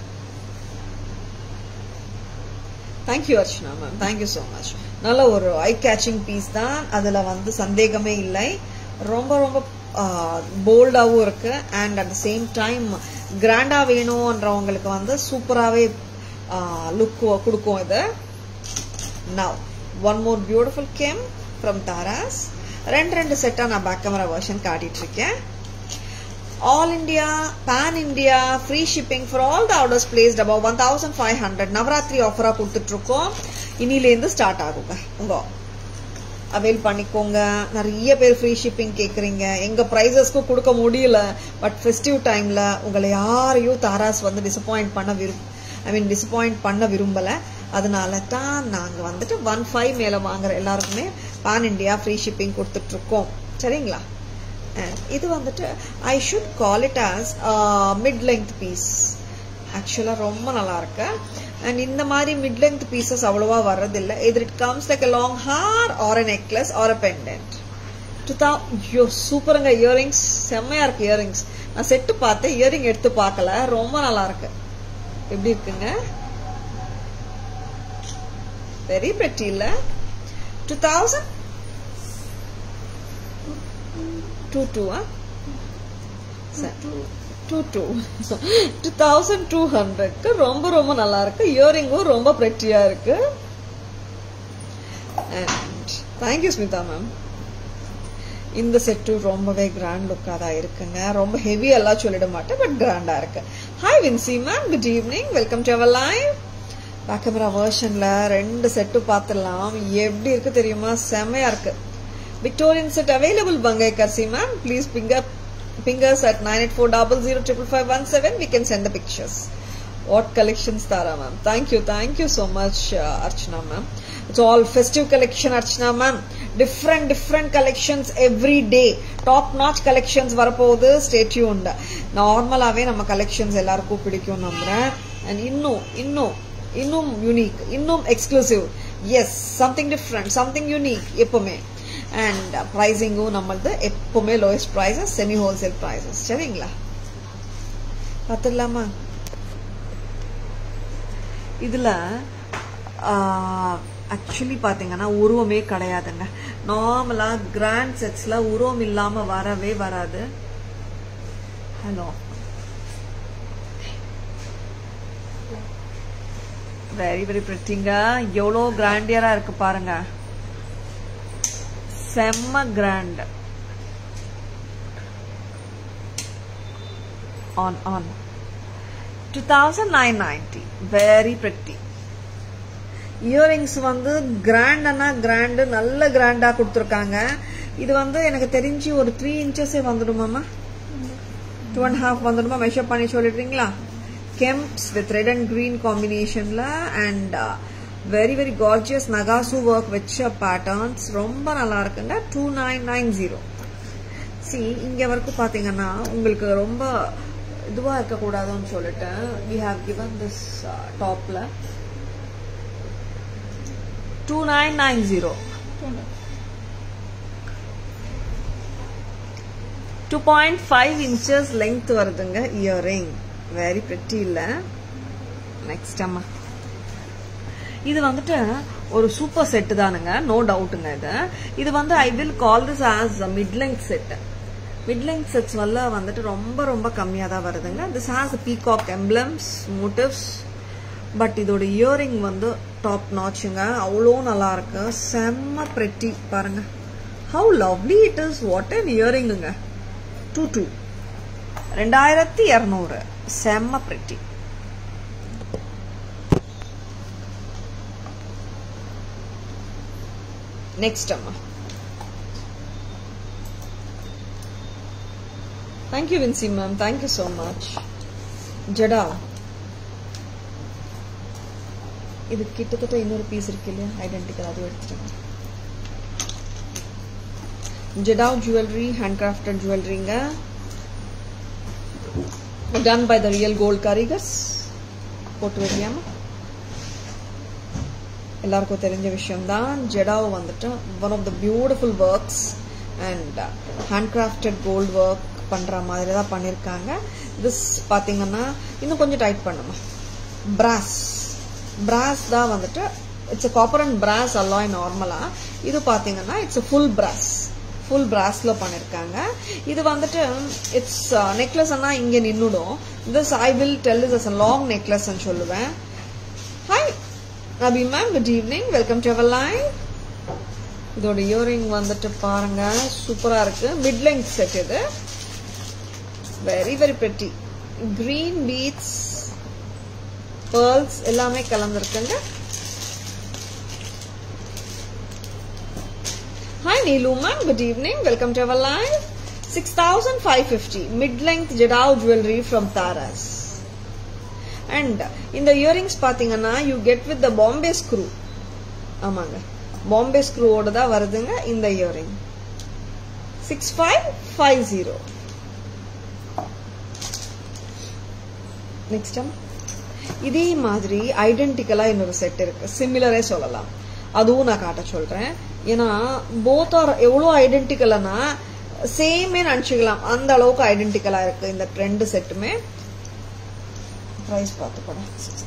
thank you Archana ma'am thank you so much நல்ல ஒரு ஐ caching piece தான் அதில் வந்து சந்தேகமே இல்லை ரொம்ப ரொம்ப போல்டாகவும் இருக்கு and at the same time கிராண்டாக வேணுன்றவங்களுக்கு வந்து சூப்பராகவே லுக் கொடுக்கும் இது now one more beautiful gem from Taras ரெண்டு ரெண்டு செட்டாக நான் பேக் கேமரா வெர்ஷன் காட்டிட்டு இருக்கேன் all India pan India free shipping for all the orders placed above one thousand five hundred Navaratri ஆஃபராக கொடுத்துட்ருக்கோம் இனிலேருந்து ஸ்டார்ட் ஆகுங்க உங்க அவைல் பண்ணிக்கோங்க நிறைய பேர் ஃப்ரீ ஷிப்பிங் கேட்குறீங்க எங்கள் ப்ரைஸஸ்க்கும் கொடுக்க முடியல பட் ஃபெஸ்டிவ் டைமில் உங்களை யாரையும் தாராஸ் வந்து டிசப்பாயிண்ட் பண்ண விரும் ஐ மீன் டிசப்பாயிண்ட் பண்ண விரும்பலை அதனால தான் நாங்கள் வந்துட்டு ஒன் ஃபைவ் மேலே வாங்குற எல்லாருக்குமே பேன் இண்டியா ஃப்ரீ ஷிப்பிங் கொடுத்துட்ருக்கோம் சரிங்களா அண்ட் இது வந்துட்டு I should call it as mid length piece ஆக்சுவலாக ரொம்ப நல்லா இருக்கு அண்ட் இந்த மாதிரி மிட் லெங்க் பீசஸ் அவ்வளோவா வர்றதில்லை இது it comes like a long haar or a necklace or a pendant to தா ஐயோ சூப்பருங்க இயரிங்ஸ் செம்மையா இருக்கு இயரிங்ஸ் நான் செட்டு பார்த்தேன் இயரிங் எடுத்து பார்க்கல ரொம்ப நல்லா இருக்கு எப்படி இருக்குங்க வெரி பிரெட்டி இல்ல டூ தௌசண்ட் டூ டூவா two two two thousand two ஹண்ட்ரட்க்கு ரொம்ப ரொம்ப நல்லா இருக்கு இயரிங்கும் ரொம்ப பிரெட்டியா இருக்கு அண்ட் தேங்க்யூ ஸ்மிதா மேம் இந்த செட்டு ரொம்பவே கிராண்ட் லுக்காக தான் இருக்குங்க ரொம்ப ஹெவி எல்லாம் சொல்லிட மாட்டேன் பட் கிராண்டா இருக்கு hi Vinci ma'am good evening welcome to our live back camera வேர்ஷன்ல ரெண்டு செட்டு பார்த்துடலாம் எப்படி இருக்கு தெரியுமா செம்மையா இருக்கு விக்டோரியன் செட் அவைலபிள் பங்கை கர்சி மேம் ப்ளீஸ் பிங்கர் fingers at 9840055517 we can send the pictures what collections tara ma'am thank you thank you so much uh, archana ma'am it's all festive collection archana ma'am different different collections every day top notch collections வரப்போகுது stay tuned நார்மலாவே நம்ம collections எல்லாருக்கும் பிடிக்கும் நம்புறேன் and இன்னும் இன்னும் இன்னும் unique இன்னும் exclusive yes something different something unique எப்பவுமே அண்ட் ப்ரைஸிங்கும் நம்மளது எப்பவுமே lowest prices semi wholesale prices சரிங்களா பார்த்துடலாமா இதில் ஆக்சுவலி பார்த்தீங்கன்னா உருவமே கிடையாதுங்க நார்மலாக கிராண்ட் செட்ஸில் உருவம் இல்லாமல் வரவே வராது ஹலோ வெரி வெரி பிரிட்டிங்க எவ்வளோ கிராண்டியராக இருக்கு பாருங்க செம்ம grand on on two thousand nine ninety very pretty earrings வந்து கிராண்டனா கிராண்டு நல்ல கிராண்டா கொடுத்துருக்காங்க இது வந்து எனக்கு தெரிஞ்சு ஒரு த்ரீ இன்ச்சஸே வந்துடுமாமா டூ அண்ட் ஹாஃப் வந்துடுமா மெஷர் பண்ணி சொல்லிடுறீங்களா kemps with red and green காம்பினேஷன்ல அண்ட் வெரி வெரி கார்ஜியஸ் நகாசு ஒர்க் வச்ச பேட்டர்ன்ஸ் ரொம்ப நல்லா இருக்குங்க two nine nine zero see இங்க வரைக்கும் பாத்தீங்கன்னா உங்களுக்கு ரொம்ப இதுவா இருக்கக்கூடாதுன்னு சொல்லிட்டு வி ஹாவ் கிவன் திஸ் டாப்ல two nine nine zero two point five inches length வருதுங்க இயரிங் வெரி பிரிட்டி இல்லை நெக்ஸ்ட் அம்மா இது வந்துட்டு ஒரு சூப்பர் செட்டு தானுங்க நோ டவுட்டுங்க இது இது வந்து I will call this as mid length set mid length sets வல்ல வந்துட்டு ரொம்ப ரொம்ப கம்மியாக தான் வருதுங்க this has peacock emblems motifs but இதோட இயரிங் வந்து டாப் நாச்சுங்க அவ்வளோ நல்லா இருக்கு செம்ம பிரெட்டி பாருங்க how lovely it is what an இயரிங்குங்க டூ டூ ரெண்டாயிரத்தி இரநூறு செம்ம பிரெட்டி நெக்ஸ்ட் அம்மா thank you Vinci ma'am thank you so much jadau இது கிட்டத்தட்ட இன்னொரு பீஸ் இருக்கு இல்லையா ஐடென்டிக்கல் அதுவும் எடுத்துட்டேன் ஜெடாவ் ஜுவல்லரி ஹேண்ட் கிராஃப்டட் ஜுவல்லரிங்க done by the real gold karigars போட்டு வைக்காம எல்லாருக்கும் தெரிஞ்ச விஷயம்தான் ஜெடாவ் வந்துட்டு one of the beautiful works and hand crafted gold work பண்ணுற மாதிரி தான் பண்ணியிருக்காங்க திஸ் பார்த்தீங்கன்னா இன்னும் கொஞ்சம் டைட் பண்ணுமா பிராஸ் பிராஸ் தான் வந்துட்டு it's copper and brass alloy நார்மலா இது பாத்தீங்கன்னா இட்ஸ் ஃபுல் பிராஸ் ஃபுல் பிராஸ்ல பண்ணிருக்காங்க இது வந்துட்டு இட்ஸ் நெக்லஸ் இங்க நின்னுடும் this I will tell is as long necklace சொல்லுவேன் hi Abi ma'am good evening welcome to our line இதோட இயரிங் வந்துட்டு பாருங்க சூப்பரா இருக்கு மிட் லெங்க் செட் இது very very pretty green beads pearls எல்லாமே கலந்துருக்குங்க hi Neelu ma'am good evening welcome to our live six thousand five fifty mid length jadau jewellery from Taras and இந்த earrings பாத்தீங்கன்னா you get with the Bombay screw ஆமாங்க பாம்பே ஸ்க்ரூவோட தான் வருதுங்க இந்த earring six five five zero next இதே மாதிரி ஐடென்டிக்கலா இன்னொரு செட் இருக்கு சிமிலரே சொல்லலாம் அதுவும் நான் காட்ட சொல்றேன் ஏன்னா போத் ஆர் எவ்வளோ ஐடென்டிக்கலனா சேமே நினச்சிக்கலாம் அந்த அளவுக்கு ஐடென்டிக்கலா இருக்கு இந்த ரெண்டு செட்டுமே ப்ரைஸ் பார்த்து கூட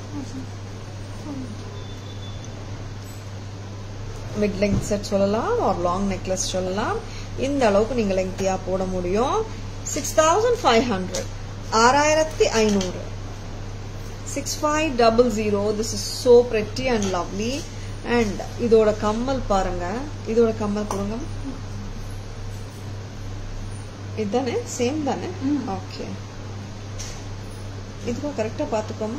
மிட் லெங்க் செட் சொல்லலாம் ஒரு லாங் நெக்லஸ் சொல்லலாம் இந்த அளவுக்கு நீங்க லெங்க்தியா போட முடியும் சிக்ஸ் தௌசண்ட் ஃபைவ் ஹண்ட்ரட் ஆறாயிரத்தி ஐநூறு six five double zero this is so pretty and lovely and இதோட கம்மல் பாருங்க இதோட கம்மல் கொடுங்க இதுதானே சேம் தானே ஓகே இதுவும் கரெக்டா பாத்துக்கோமா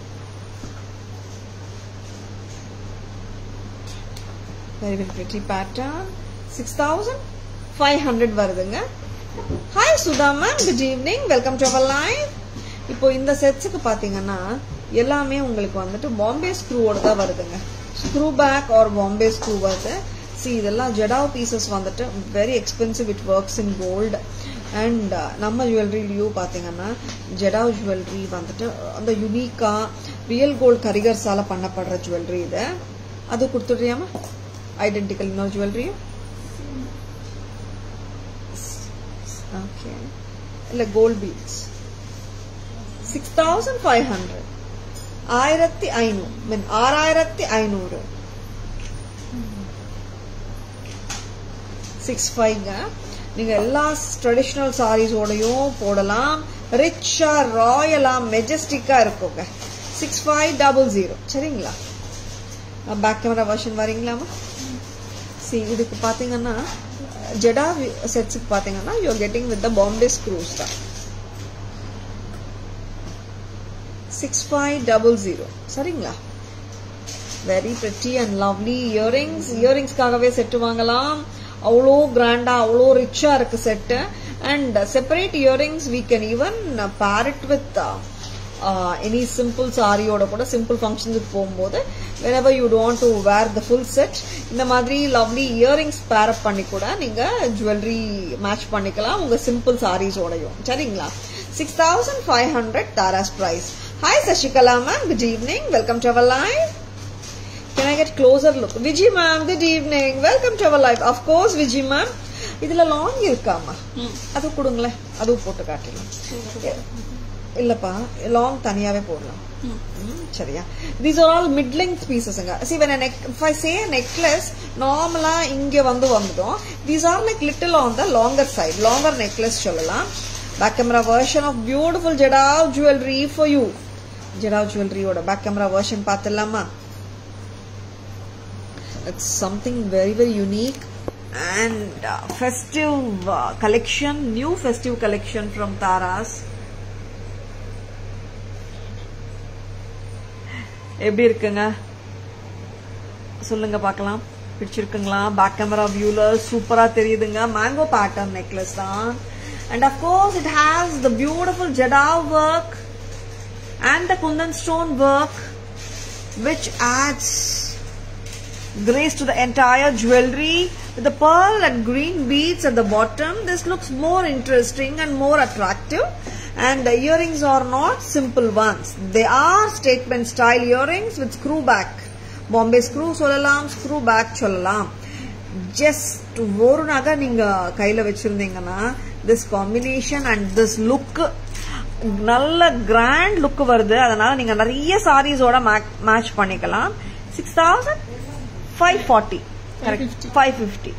very very pretty pattern six thousand five hundred வருதுங்க hi Sudha ma'am good evening welcome to our line இப்போ இந்த செட்ஸுக்கு பாத்தீங்கன்னா எல்லாமே உங்களுக்கு வந்துட்டு பாம்பே ஸ்க்ரூவோட தான் வருதுங்க screw back or Bombay screw வருது சி இதெல்லாம் ஜெடாவ் பீசஸ் வந்துட்டு very expensive it works in gold and நம்ம ஜுவல்லரிலையும் பார்த்தீங்கன்னா ஜெடாவ் ஜுவல்லரி வந்துட்டு அந்த யுனிக்கா ரியல் கோல்டு கரிகர்ஸால பண்ணப்படுற ஜுவல்லரி இது அது கொடுத்துட்றியாமா ஐடென்டிக்கல் இன்னொரு ஜுவல்லரியும் ஓகே இல்லை gold beads six thousand five hundred ஆயிரத்தி ஐநூறு மீன் ஆறாயிரத்தி ஐநூறு சிக்ஸ் ஃபைவ்ங்க நீங்க எல்லா ட்ரெடிஷ்னல் சாரீஸோடையும் போடலாம் ரிச்சா ராயலா மெஜஸ்டிக்கா இருக்குங்க சிக்ஸ் ஃபைவ் டபுள் ஜீரோ சரிங்களா பேக் கேமரா வெர்ஷன் வரீங்களாமா சி இதுக்கு பாத்தீங்கன்னா ஜெடா செட்ஸுக்கு பாத்தீங்கன்னா you're getting with the Bombay screws தான் சிக்ஸ் ஃபைவ் டபுள் ஜீரோ சரிங்களா very pretty and lovely earrings இயரிங்ஸ்க்காகவே செட்டு வாங்கலாம் அவ்வளோ கிராண்டா அவ்வளோ ரிச்சா இருக்கு set and separate earrings we can even pair with any simple சாரியோட கூட சிம்பிள் ஃபங்க்ஷன்ஸுக்கு போகும்போது whenever you don't to wear the full set இந்த மாதிரி லவ்லி இயரிங்ஸ் பேர் அப் பண்ணி கூட நீங்க ஜுவல்லரி மேட்ச் பண்ணிக்கலாம் உங்க சிம்பிள் சாரீஸோடையும் சரிங்களா six thousand five hundred Taras price hi Sasikala ma'am good evening welcome to our live Can I get closer look? Vijay ma'am, good evening. Welcome to our live. Of course, Vijay ma'am. இதுல long இருக்காமா ம் அது கொடுங்களேன் அதுவும் போட்டு காட்டிடலாம் சரி இல்லப்பா long தனியாவே போடலாம் ம் ம், சரியா these are all mid length பீசஸ்ங்க see when a neck if i say a necklace நார்மலா இங்க வந்து வந்துடும் these are like little on the longer side longer necklace சொல்லலாம் back camera version of beautiful jadau jewellery for you jadau ஜுவல்லரியோட back camera version பார்த்துடலாமா it's something very very unique and festive collection new festive collection from Taras எப்படி இருக்குங்க சொல்லுங்க பார்க்கலாம் பிடிச்சிருக்குங்களா back camera வியூல சூப்பரா தெரியுதுங்க மேங்கோ பேட்டர்ன் நெக்லஸ் தான் and of course it has the beautiful jadau work and the kundan stone work which adds grace to the entire jewelry with the pearl and green beads at the bottom. This looks more interesting and more attractive. And the earrings are not simple ones. They are statement style earrings with screw back. Bombay screw சொல்லலாம் screw back சொல்லலாம் just ஒரு நகை நீங்க கையில வச்சிருந்தீங்கன்னா this combination and this look நல்ல grand look வருது அதனால நீங்க நிறைய சாரீஸோட மேட்ச் பண்ணிக்கலாம் six thousand five forty correct five fifty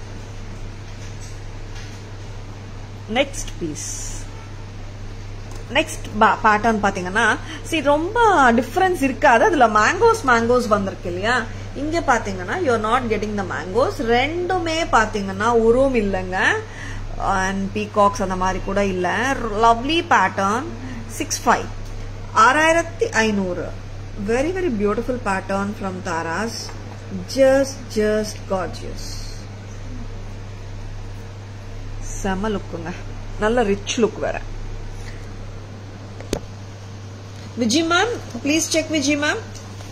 next piece next pattern பாத்தீங்கன்னா see ரொம்ப டிஃபரன்ஸ் இருக்காது அதுல மேங்கோஸ் மேங்கோஸ் வந்திருக்கு இல்லையா இங்க பாத்தீங்கன்னா you are not getting the mangoes ரெண்டுமே பாத்தீங்கன்னா உருவம் இல்லைங்க அண்ட் பீகாக்ஸ் அந்த மாதிரி கூட இல்ல லவ்லி பேட்டர்ன் சிக்ஸ் ஃபைவ் ஆறாயிரத்தி ஐநூறு very very beautiful pattern from Taras just just gorgeous செம லுக்குங்க நல்ல ரிச் லுக் வேற Viji ma'am please check Viji ma'am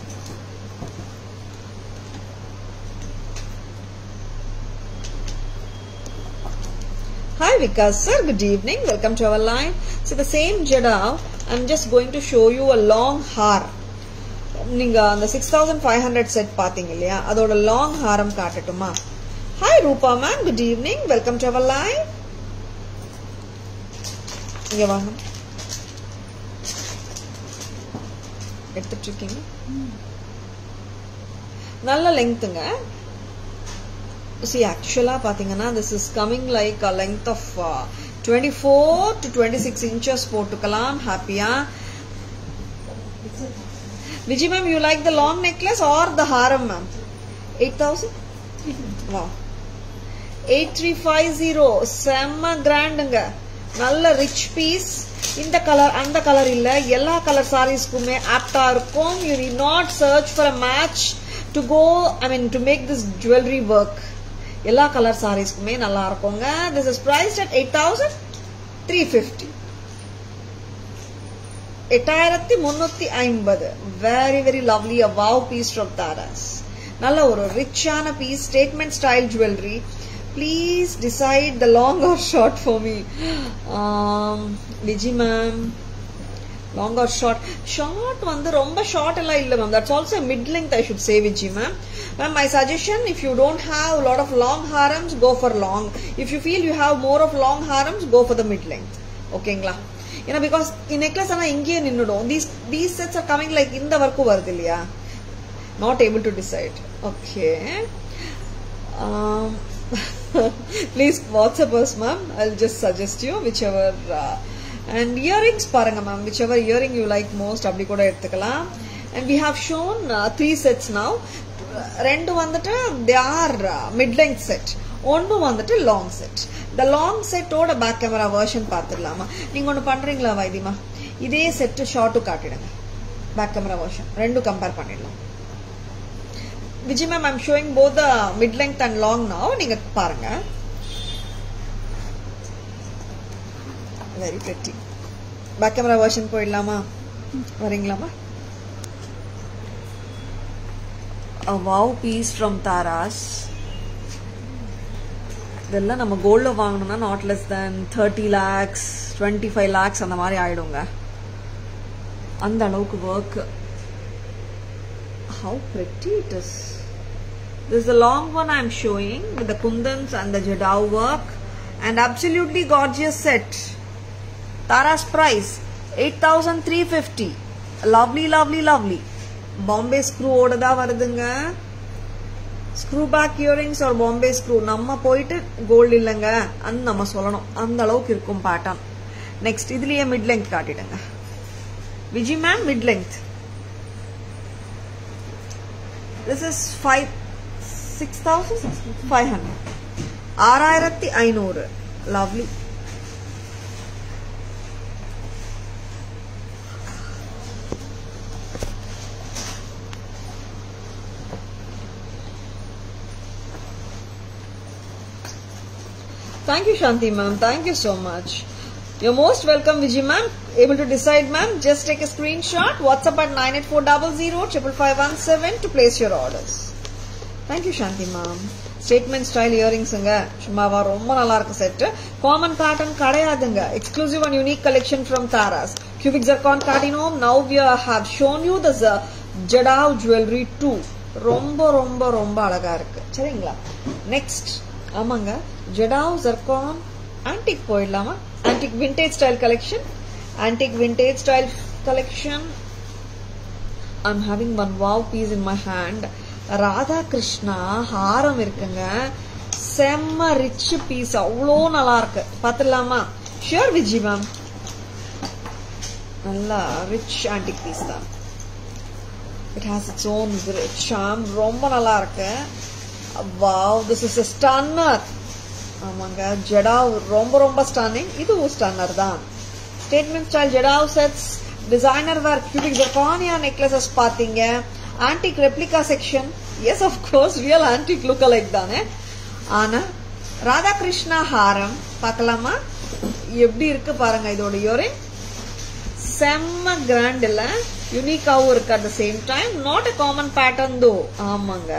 Hi Vikas sir, good evening. Welcome to our line. So the same Jada, I'm just going to show you a long har. நீங்க அந்த six thousand five hundred set பாத்தீங்க இல்லையா அதோட long ஹாரம் காட்டட்டுமா hi ரூபா ma'am good evening welcome to our line இங்க வாங்க எடுத்துட்டு இருக்கீங்க நல்ல லெங்க்த்துங்க see actually பாத்தீங்கன்னா this is coming like a length of uh, 24 to 26 inches போட்டுக்கலாம் ஹாப்பியா Vijay ma'am you like the long necklace or the haram ma'am eight thousand வா எயிட் த்ரீ ஃபைவ் ஜீரோ செம்ம கிராண்டுங்க நல்ல ரிச் பீஸ் இந்த கலர் அந்த கலர் இல்ல எல்லா கலர் சாரீஸ்க்குமே ஆப்டா இருக்கும் you need not search for a match to go I mean to make this jewellery work எல்லா கலர் சாரீஸ்க்குமே நல்லா இருக்குங்க this is priced at eight thousand three fifty எட்டாயிரத்தி முன்னூத்தி ஐம்பது very very lovely a wow piece from Taras நல்ல ஒரு ரிச்சான piece statement style jewellery please decide the long or short for me Viji ma'am long or short short வந்து ரொம்ப short எல்லாம் இல்ல ma'am that's also mid length I should say Viji ma'am ma'am my suggestion if you don't have lot of long harams go for long if you feel you have more of long harams go for the mid length ஓகேங்களா ஏன்னா because necklace ஆனா இங்கேயே நின்னுடும் these these sets are coming like இந்த ஒர்க்கும் வருது இல்லையா not able to decide okay please WhatsApp us ma'am I just suggest you whichever and earrings பாருங்க ma'am whichever earring you like most அப்படி கூட எடுத்துக்கலாம் and we have shown three sets now ரெண்டு வந்துட்டு they are mid length set ஒன்று வந்துட்டு long set இந்த long செட்டோட பேக் கேமரா வெர்ஷன் பார்த்துடலாமா நீங்க ஒன்று பண்றீங்களா வைத்தியமா இதே செட்டு ஷார்ட்டும் காட்டிடுங்க பேக் கேமரா வெர்ஷன் ரெண்டும் கம்பேர் பண்ணிடலாம் Vijay ma'am I'm showing both the mid length and long now நீங்க பாருங்க வெரி பெட்டி பேக் கேமரா வெர்ஷன் போயிடலாமா வரீங்களாமா a wow piece from Taras இதெல்லாம் நம்ம கோல்ட்ல வாங்கணும்னா not less than thirty lakhs twenty five lakhs அந்த மாதிரி ஆயிடுங்க அந்த அளவுக்கு work how pretty it is this is the long one i'm showing with the kundans and the jadao work and absolutely gorgeous set. Tara's price 8350. Lovely, lovely, lovely. Bombay screw ஓட தான் வருதுங்க screw back earrings ஒரு Bombay screw நம்ம போயிட்டு gold இல்லைங்க அந்த நம்ம சொல்லணும் அந்த அளவுக்கு இருக்கும் பேட்டர்ன் நெக்ஸ்ட் இதுலயே மிட் லெங்க் காட்டிடுங்க Viji ma'am mid length this is five six thousand five hundred ஆறாயிரத்தி ஐநூறு lovely Thank you, Shanti ma'am. Thank you so much. You're most welcome, Vijay ma'am. Able to decide, ma'am? Just take a screenshot. WhatsApp at 98400 to place your orders. Thank you, Shanti ma'am. Statement style இயரிங்ஸுங்க சும்மாவா ரொம்ப நல்லா இருக்கு set common pattern கிடையாதுங்க exclusive and unique collection from Taras cubic zircon காட்டினோம் now we have shown you the jadau jewellery too ரொம்ப ரொம்ப ரொம்ப அழகா இருக்கு சரிங்களா நெக்ஸ்ட் ஆமாங்க ஜெடாவ் ஜர்கான் ஆன்டிக் போயிடலாமா antique vintage style collection antique vintage style collection I'm having one wow piece in my hand Radha Krishna haram இருக்குங்க செம்ம ரிச் பீஸ் அவ்வளோ நல்லா இருக்கு பார்த்துடலாமா ஷியோர் விஜி மேம் நல்லா ரிச் ஆன்டிக் பீஸ் தான் it has its own charm ரொம்ப நல்லா இருக்கு வாவ் திஸ் இஸ் ஸ்டன்னர் ஆமாங்க ஜெடாவ் ரொம்ப ரொம்ப ஸ்டன்னிங் இதுவும் ஸ்டன்னர் தான் statement style jadau sets designer wear cubic zirconia necklaces பாத்தீங்க antique replica section yes of course real antique look like தானே ஆனா ராதாகிருஷ்ணா ஹாரம் பார்க்கலாமா எப்படி இருக்கு பாருங்க இதோட இயரிங் செம்ம கிராண்ட் இல்ல யூனிக்காவும் இருக்கு at the same time not a common pattern though ஆமாங்க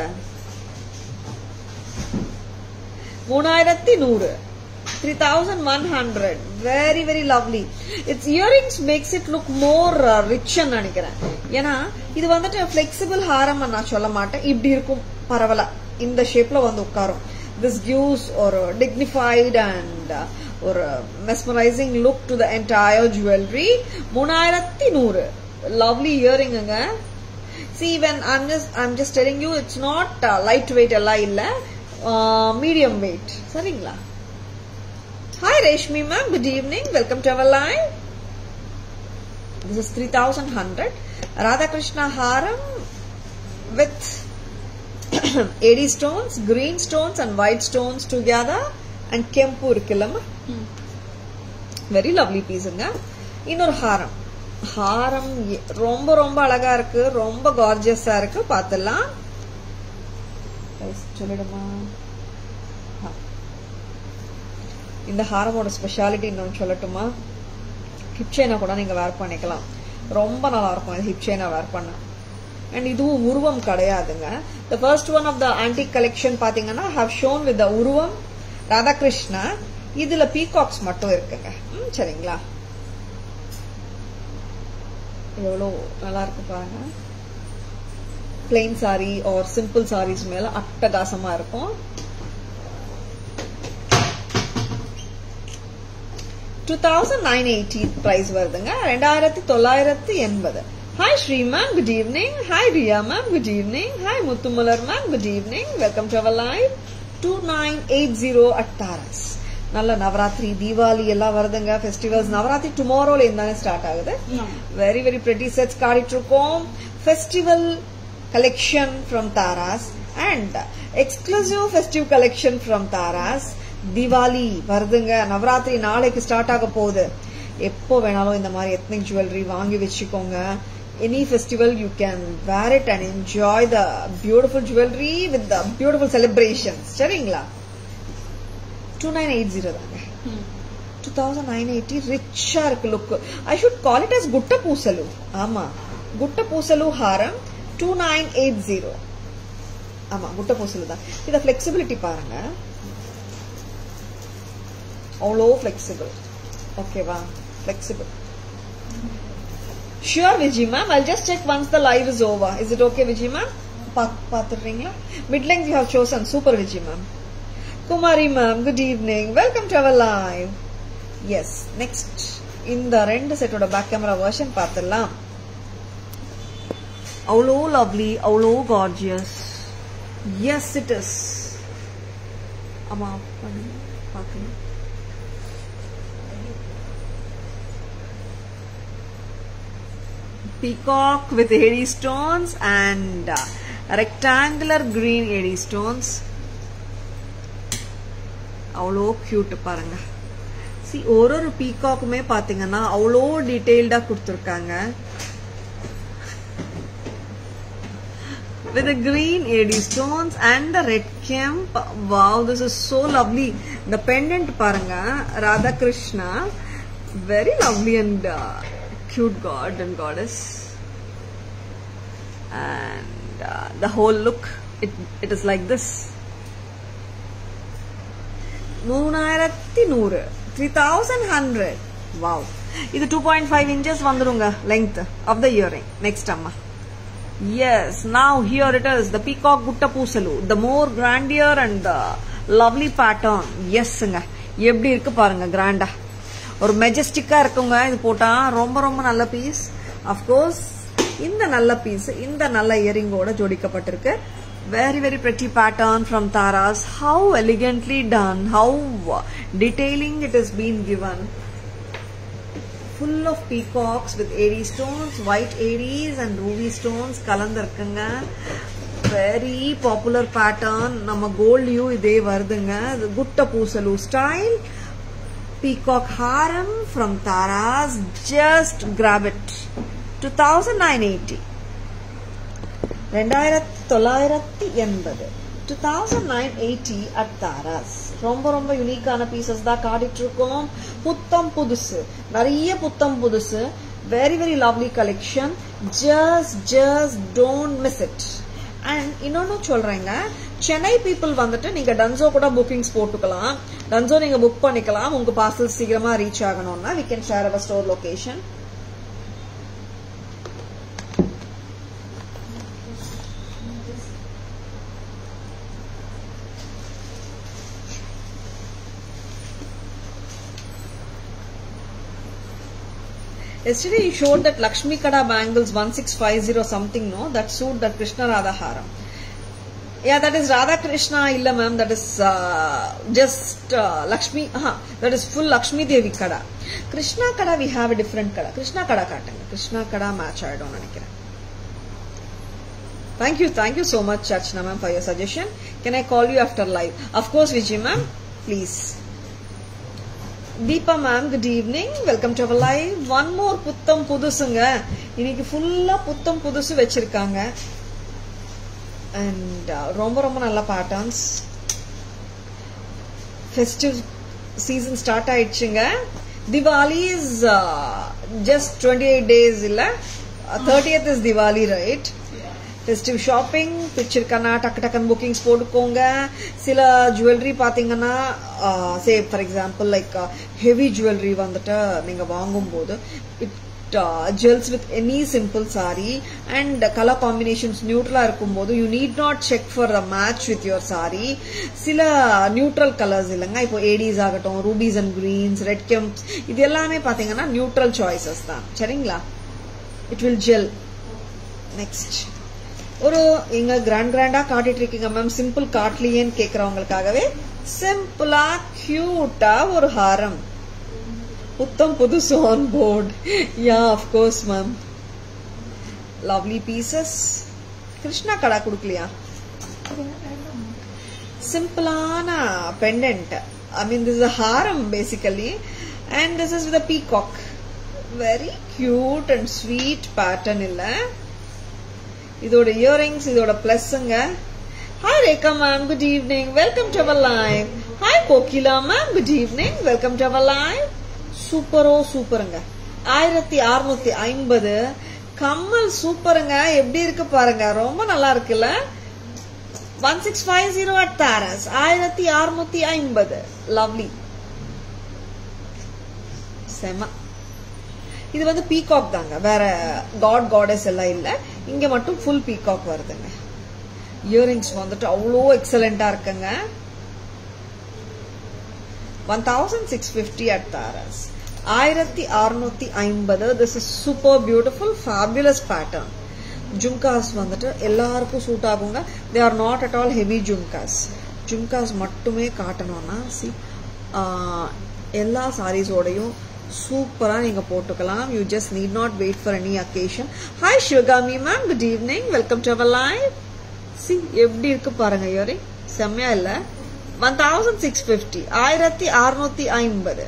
மூணாயிரத்தி நூறு three thousand one hundred very very lovely it's earrings makes it look more ரிச்னு நினைக்கிறேன் ஏன்னா இது வந்துட்டு ஃபிளெக்சிபிள் ஹாரம் நான் சொல்ல மாட்டேன் இப்படி இருக்கும் பரவல இந்த ஷேப்ல வந்து உட்காரும் திஸ் கிவ்ஸ் ஒரு டிக்னிஃபைட் அண்ட் ஒரு mesmerising look to the entire jewellery மூணாயிரத்தி நூறு லவ்லி இயரிங்குங்க see when i'm just i'm just telling you it's not uh, lightweight எல்லாம் இல்ல மீடியம் வெயிட் சரிங்களா hi Reshmi ma'am good evening welcome to our live this is three thousand hundred Radhakrishna haram with AD stones green stones and white stones together and கெம்பு இருக்குல்லம்மா very lovely பீஸுங்க இன்னொரு ஹாரம் ஹாரம் எ- ரொம்ப ரொம்ப அழகா இருக்கு ரொம்ப கார்ஜியஸா இருக்கு பார்த்துடலாம் Price சொல்லிடுமா ஆ. இந்த ஹாரமோட ஸ்பெஷாலிட்டி இன்னொன்று சொல்லட்டுமா ஹிப் செயினா கூட நீங்க வேர் பண்ணிக்கலாம் ரொம்ப நல்லா இருக்கும் இது ஹிப் செயினா வேர் பண்ண அண்ட் இதுவும் உருவம் கிடையாதுங்க the first one of the antique collection பாத்தீங்கன்னா ஹவ் ஷோன் வித் த உருவம் ராதாகிருஷ்ணா இதுல பீகாக்ஸ் மட்டும் இருக்குங்க ம், சரிங்களா எவ்வளோ நல்லா இருக்கு பாருங்க plain sari or simple saris மேல அட்டகாசமா இருக்கும் two thousand nine eighty price வருதுங்க ரெண்டாயிரத்தி தொள்ளாயிரத்தி எண்பது hi Sri ma'am good evening hi Riya ma'am good evening hi Muthumalar ma'am good evening welcome to our live two nine eight zero at Taras நல்ல நவராத்திரி தீபாவளி எல்லாம் வருதுங்க ஃபெஸ்டிவல்ஸ் நவராத்திரி டுமாரோல இருந்தானே ஸ்டார்ட் ஆகுது வெரி வெரி பிரெட்டி செட்ஸ் காட்டிட்டு இருக்கோம் festival collection from Taras and exclusive festive collection from Taras Diwali வருதுங்க நவராத்திரி நாளைக்கு start ஆக போகுது எப்போ வேணாலும் இந்த மாதிரி எத்னிக் ஜுவல்லரி வாங்கி வச்சுக்கோங்க any festival you can wear it and enjoy the beautiful jewellery with the beautiful celebrations சரிங்களா டூ நைன் எயிட் ஜீரோ தாங்க டூ தௌசண்ட் நைன் எயிட்டி ரிச்சா இருக்கு look I should call it as gutta pusalu ஆமா குட்ட பூசலு ஹாரம் two nine eight zero ஆமா குட்ட பூசலு தான் இத ஃபிளெக்சிபிலிட்டி பாருங்க அவ்வளோ ஃபிளெக்சிபிள் ஓகேவா flexible sure Viji ma'am I just check once the live is over is it okay Viji ma'am பாத்துடுறீங்களா mid length you have chosen super Viji ma'am Kumari ma'am good evening welcome to our live yes next இந்த ரெண்டு செட்டோட back camera version பார்த்துடலாம் அவ்வளோ lovely அவ்வளோ gorgeous S it is ஆமா பண்ணுங்க பார்க்கணும் peacock with airy stones and uh, rectangular green airy stones அவ்வளோ கியூட் பாருங்க சி ஒரு ஒரு பீகாக்குமே பாத்தீங்கன்னா அவ்வளோ டீட்டெயில்டா கொடுத்துருக்காங்க with the green AD stones and the red kemp. Wow, this is so lovely. The pendant பாருங்க Radha Krishna very lovely and uh, cute god and goddess and uh, the whole look it, it is like this மூணாயிரத்தி நூறு three thousand hundred wow இது two point five inches வந்துருங்க length of the earring next அம்மா yes now here it is the peacock gutta pusalu the more grandeur and the lovely pattern எஸ்ங்க எப்படி இருக்கு பாருங்க கிராண்டா ஒரு மெஜஸ்டிக்கா இருக்குங்க இது போட்டா ரொம்ப ரொம்ப நல்ல பீஸ் அஃப்கோர்ஸ் இந்த நல்ல பீஸ் இந்த நல்ல இயரிங்கோட ஜோடிக்கப்பட்டிருக்கு very very pretty pattern from Taras how elegantly done how detailing it has been given full of peacocks with airy stones white airies and ruby stones கலந்துருக்குங்க வெரி பாப்புலர் பேட்டர்ன் நம்ம கோல்ட்லயும் இதே வருதுங்க இது gutta pusalu style peacock haram from Taras just grab it two thousand nine eighty ரெண்டாயிரத்தி தொள்ளாயிரத்தி எண்பது two thousand nine eighty at Taras ரொம்ப ரொம்ப யூனிக்கான பீசஸ் தான் காட்டிட்டு இருக்கோம் புத்தம் புதுசு நிறைய புத்தம் புதுசு very very lovely collection just just don't miss it and இன்னொன்னு சொல்றேங்க சென்னை பீப்புள் வந்துட்டு நீங்க டன்சோ கூட புக்கிங்ஸ் போட்டுக்கலாம் டன்சோ நீங்க புக் பண்ணிக்கலாம் உங்க பார்சல் சீக்கிரமா ரீச் ஆகணும்னா we can share our store location Yesterday you showed that Lakshmi Kada bangles 1650 something, no? That suit that Krishna Radha Haram. Yeah, that is Radha Krishna illa ma'am. That is uh, just uh, Lakshmi. Uh, that is full Lakshmi Devi Kada. Krishna Kada we have a different Kada. Krishna Kada காட்டுங்க Krishna Kada match ஆயிடும் நினைக்கிறேன் Thank you, thank you so much, Archana ma'am, for your suggestion. Can I call you after live? Of course, Vijay ma'am. Please. Deepa ma'am good evening welcome to our live one more புத்தம் புதுசுங்க இன்னைக்கு ஃபுல்லா புத்தம் புதுசு வச்சிருக்காங்க and ரொம்ப ரொம்ப நல்ல பேட்டர்ன்ஸ் ஃபெஸ்டிவ் சீசன் ஸ்டார்ட் ஆயிடுச்சுங்க Diwali is just twenty eight days இல்ல thirtieth is Diwali right festive shopping பிடிச்சிருக்கானா டக்கு டக்குன்னு புக்கிங்ஸ் போட்டுக்கோங்க சில ஜுவல்லரி பார்த்தீங்கன்னா say for example like heavy jewellery வந்துட்டு நீங்கள் வாங்கும்போது it jewels with any simple sari and colour combinations நியூட்ரலா இருக்கும்போது you need not check for the match with your sari சில நியூட்ரல் கலர்ஸ் இல்லைங்க இப்போ ஏடிஸ் ஆகட்டும் rubies and greens red kemps இது எல்லாமே பார்த்தீங்கன்னா நியூட்ரல் சாய்ஸஸ் தான் சரிங்களா இட் வில் ஜெல் நெக்ஸ்ட் ஒரு எங்க கிராண்ட் கிராண்டா காட்டிட்டு இருக்கீங்க மேம் சிம்பிள் காட்லியேன்னு கேக்குறவங்களுக்காகவே சிம்பிளா கியூட்டா ஒரு ஹாரம் புத்தம் புதுசு on board yeah of course ma'am lovely pieces Krishna கடா கொடுக்கலையா சிம்பிளான pendant I mean this a haram basically and this is with peacock very cute and sweet pattern இல்லை இதோட இயரிங்ஸ் இதோட பிளஸ்ங்க hi Rekha ma'am good evening welcome to our live hi Kokila ma'am good evening welcome to our live சூப்பரோ சூப்பருங்க ஆயிரத்தி அறுநூத்தி ஐம்பது கம்மல் சூப்பருங்க எப்படி இருக்கு பாருங்க ரொம்ப நல்லா இருக்குல்ல one six five zero at Taras ஆயிரத்தி அறுநூத்தி ஐம்பது லவ்லி செம இது வந்து பீகாக் தாங்க வேற காட் காடஸ் எல்லாம் இல்ல இங்க மட்டும் ஃபுல் பீகாக் வருதுங்க இயரிங்ஸ் வந்துட்டு அவ்வளோ எக்ஸலண்டா இருக்குங்க one thousand six fifty at Taras ஆயிரத்தி அறுநூத்தி ஐம்பது this is super beautiful fabulous pattern jhumkas வந்துட்டு எல்லாருக்கும் சூட் ஆகுங்க they are not at all heavy jhumkas jhumkas மட்டுமே காட்டணும்னா சி எல்லா சாரீஸோடையும் சூப்பராக நீங்கள் போட்டுக்கலாம் you just need not wait for any occasion hi Sivakami ma'am good evening welcome to our live C எப்படி இருக்கு பாருங்க இயரிங் செம்மையா இல்ல ஒன் தௌசண்ட் சிக்ஸ் பிப்டி ஆயிரத்தி அறுநூத்தி ஐம்பது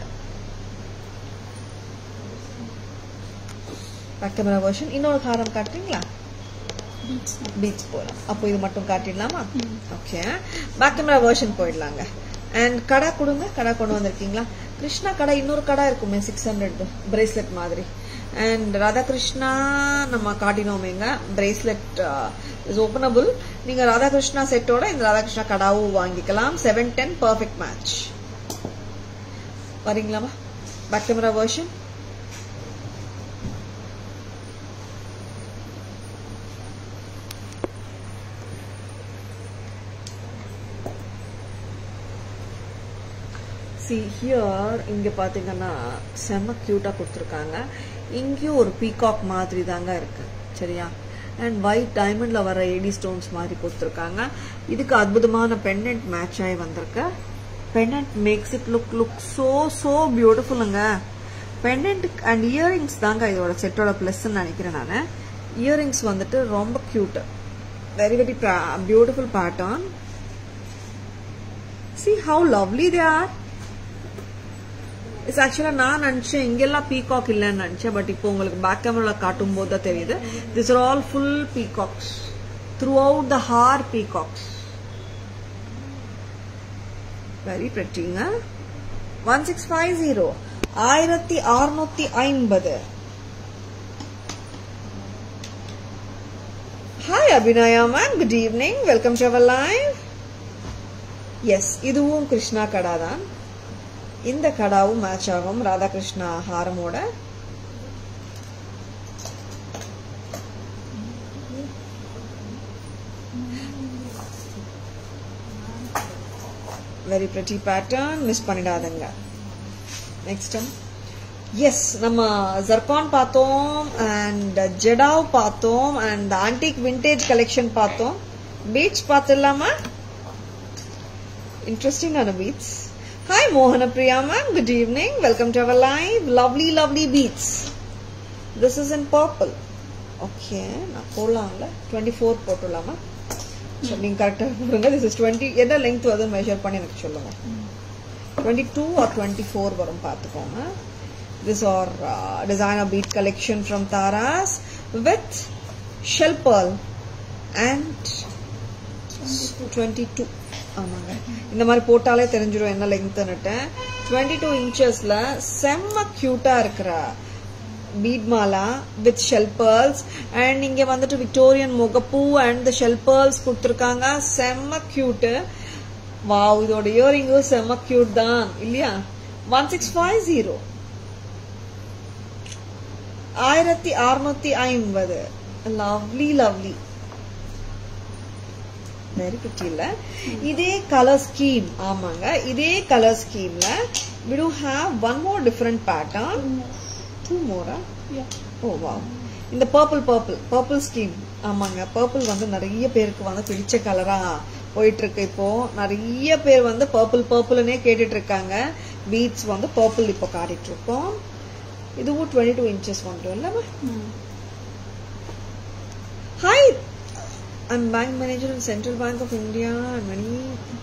கேமரா வெர்ஷன் இன்னொரு ஹாரம் காட்டுறீங்களா பீட்ஸ் பீச் போகலாம் அப்போ இது மட்டும் காட்டிடலாமா ஓகே பேக் கேமரா வெர்ஷன் போயிடலாங்க அண்ட் கடை கொடுங்க கடை கொண்டு வந்திருக்கீங்களா கிருஷ்ணா கடை இன்னொரு கடை இருக்குமே சிக்ஸ் ஹண்ட்ரட் பிரேஸ்லெட் மாதிரி அண்ட் ராதாகிருஷ்ணா நம்ம காட்டினோமேங்க பிரேஸ்லெட் இஸ் ஓப்பனபிள் நீங்க ராதாகிருஷ்ணா செட்டோட இந்த ராதாகிருஷ்ணா கடாவும் வாங்கிக்கலாம் செவன் டென் பர்ஃபெக்ட் மேட்ச் வரீங்களாமா back camera version see here இங்க பாத்தீங்கன்னா செம்ம கியூட்டா கொடுத்துருக்காங்க இங்கேயும் ஒரு பீகாக் மாதிரி தாங்க இருக்கு சரியா அண்ட் ஒயிட் டைமண்ட்ல வர ஏடி ஸ்டோன்ஸ் மாதிரி கொடுத்துருக்காங்க இதுக்கு அற்புதமான பெண்டன்ட் மேட்ச் ஆகி வந்திருக்கு pendant makes it look look so so பியூட்டிஃபுல்லுங்க பெண்டன்ட் அண்ட் இயரிங்ஸ் தாங்க இதோட செட்டோட ப்ளஸ்ன்னு நினைக்கிறேன் நான் இயரிங்ஸ் வந்துட்டு ரொம்ப cute very very beautiful pattern see how lovely they are it's ஆக்சுவலா நான் நினைச்சேன் இங்கெல்லாம் பீகாக் இல்லைன்னு நினைச்சேன் பட் இப்போ உங்களுக்கு பேக் கேமரால காட்டும் போது தான் தெரியுது this are all full peacocks throughout the haar peacocks very பிரெட்டிங்க ஒன் சிக்ஸ் ஃபைவ் ஜீரோ ஆயிரத்தி அறுநூத்தி ஐம்பது hi Abhinaya ma'am good evening welcome to our live yes இதுவும் கிருஷ்ணா கடா தான் இந்த கடாவும் மேட்ச் ஆகும் ராதாகிருஷ்ணா ஹாரமோட வெரி பிரிட்டி பேட்டர்ன் மிஸ் பண்ணிடாதுங்க நெக்ஸ்ட் எஸ் நம்ம ஜர்கான் பார்த்தோம் அண்ட் ஜெடாவ் பார்த்தோம் அண்ட் ஆன்டிக் விண்டேஜ் கலெக்ஷன் பார்த்தோம் பீச் பார்த்துடலாமா இன்ட்ரெஸ்டிங்கான beads hi Mohanapriya ma'am good evening welcome to our live lovely lovely beads this is in purple okay நான் போடலாம்ல டுவெண்ட்டி ஃபோர் போட்டுடலாமா சரி நீங்கள் கரெக்டாக போடுங்க திஸ் இஸ் டுவெண்ட்டி என்ன லெங்க் வருதுன்னு மெஷர் பண்ணி எனக்கு சொல்லுங்க twenty two or twenty four வரும் பார்த்துக்கோங்க this are designer bead collection from Taras with shell pearl and twenty two ஆமாங்க இந்த மாதிரி போட்டாலே தெரிஞ்சிடும் என்ன லெங்க்னுட்டு டுவெண்ட்டி டூ இன்ச்சஸ்ல செம்ம கியூட்டா இருக்கிற bead mala with shell pearls and இங்க வந்துட்டு Victorian mugappu and the shell pearls கொடுத்துருக்காங்க செம்ம கியூட்டு வாவ் இதோட இயரிங்கும் செம்ம கியூட் தான் இல்லையா ஒன் சிக்ஸ் ஃபைவ் ஜீரோ ஆயிரத்தி அறுநூத்தி ஐம்பது லவ்லி லவ்லி வெரி பிரிட்டி இல்ல இதே கலர் ஸ்கீம் ஆமாங்க இதே கலர் ஸ்கீம்ல we do have one more different pattern two more ah? Yeah. Oh wow இந்த பர்பிள் பர்பிள் பர்பிள் ஸ்கீம் ஆமாங்க பர்பிள் வந்து நிறைய பேருக்கு வந்து பிடிச்ச கலரா போயிட்டு இருக்கு இப்போ நிறைய பேர் வந்து பர்பிள் பர்பிள்னே கேட்டுட்டு இருக்காங்க பீட்ஸ் வந்து பர்பிள் இப்போ காட்டிட்டு இருக்கோம் இதுவும் டுவெண்ட்டி டூ இன்ச்சஸ் வந்துடும் இல்லைம்மா Mm. Hi, I'm bank manager in Central Bank of India and many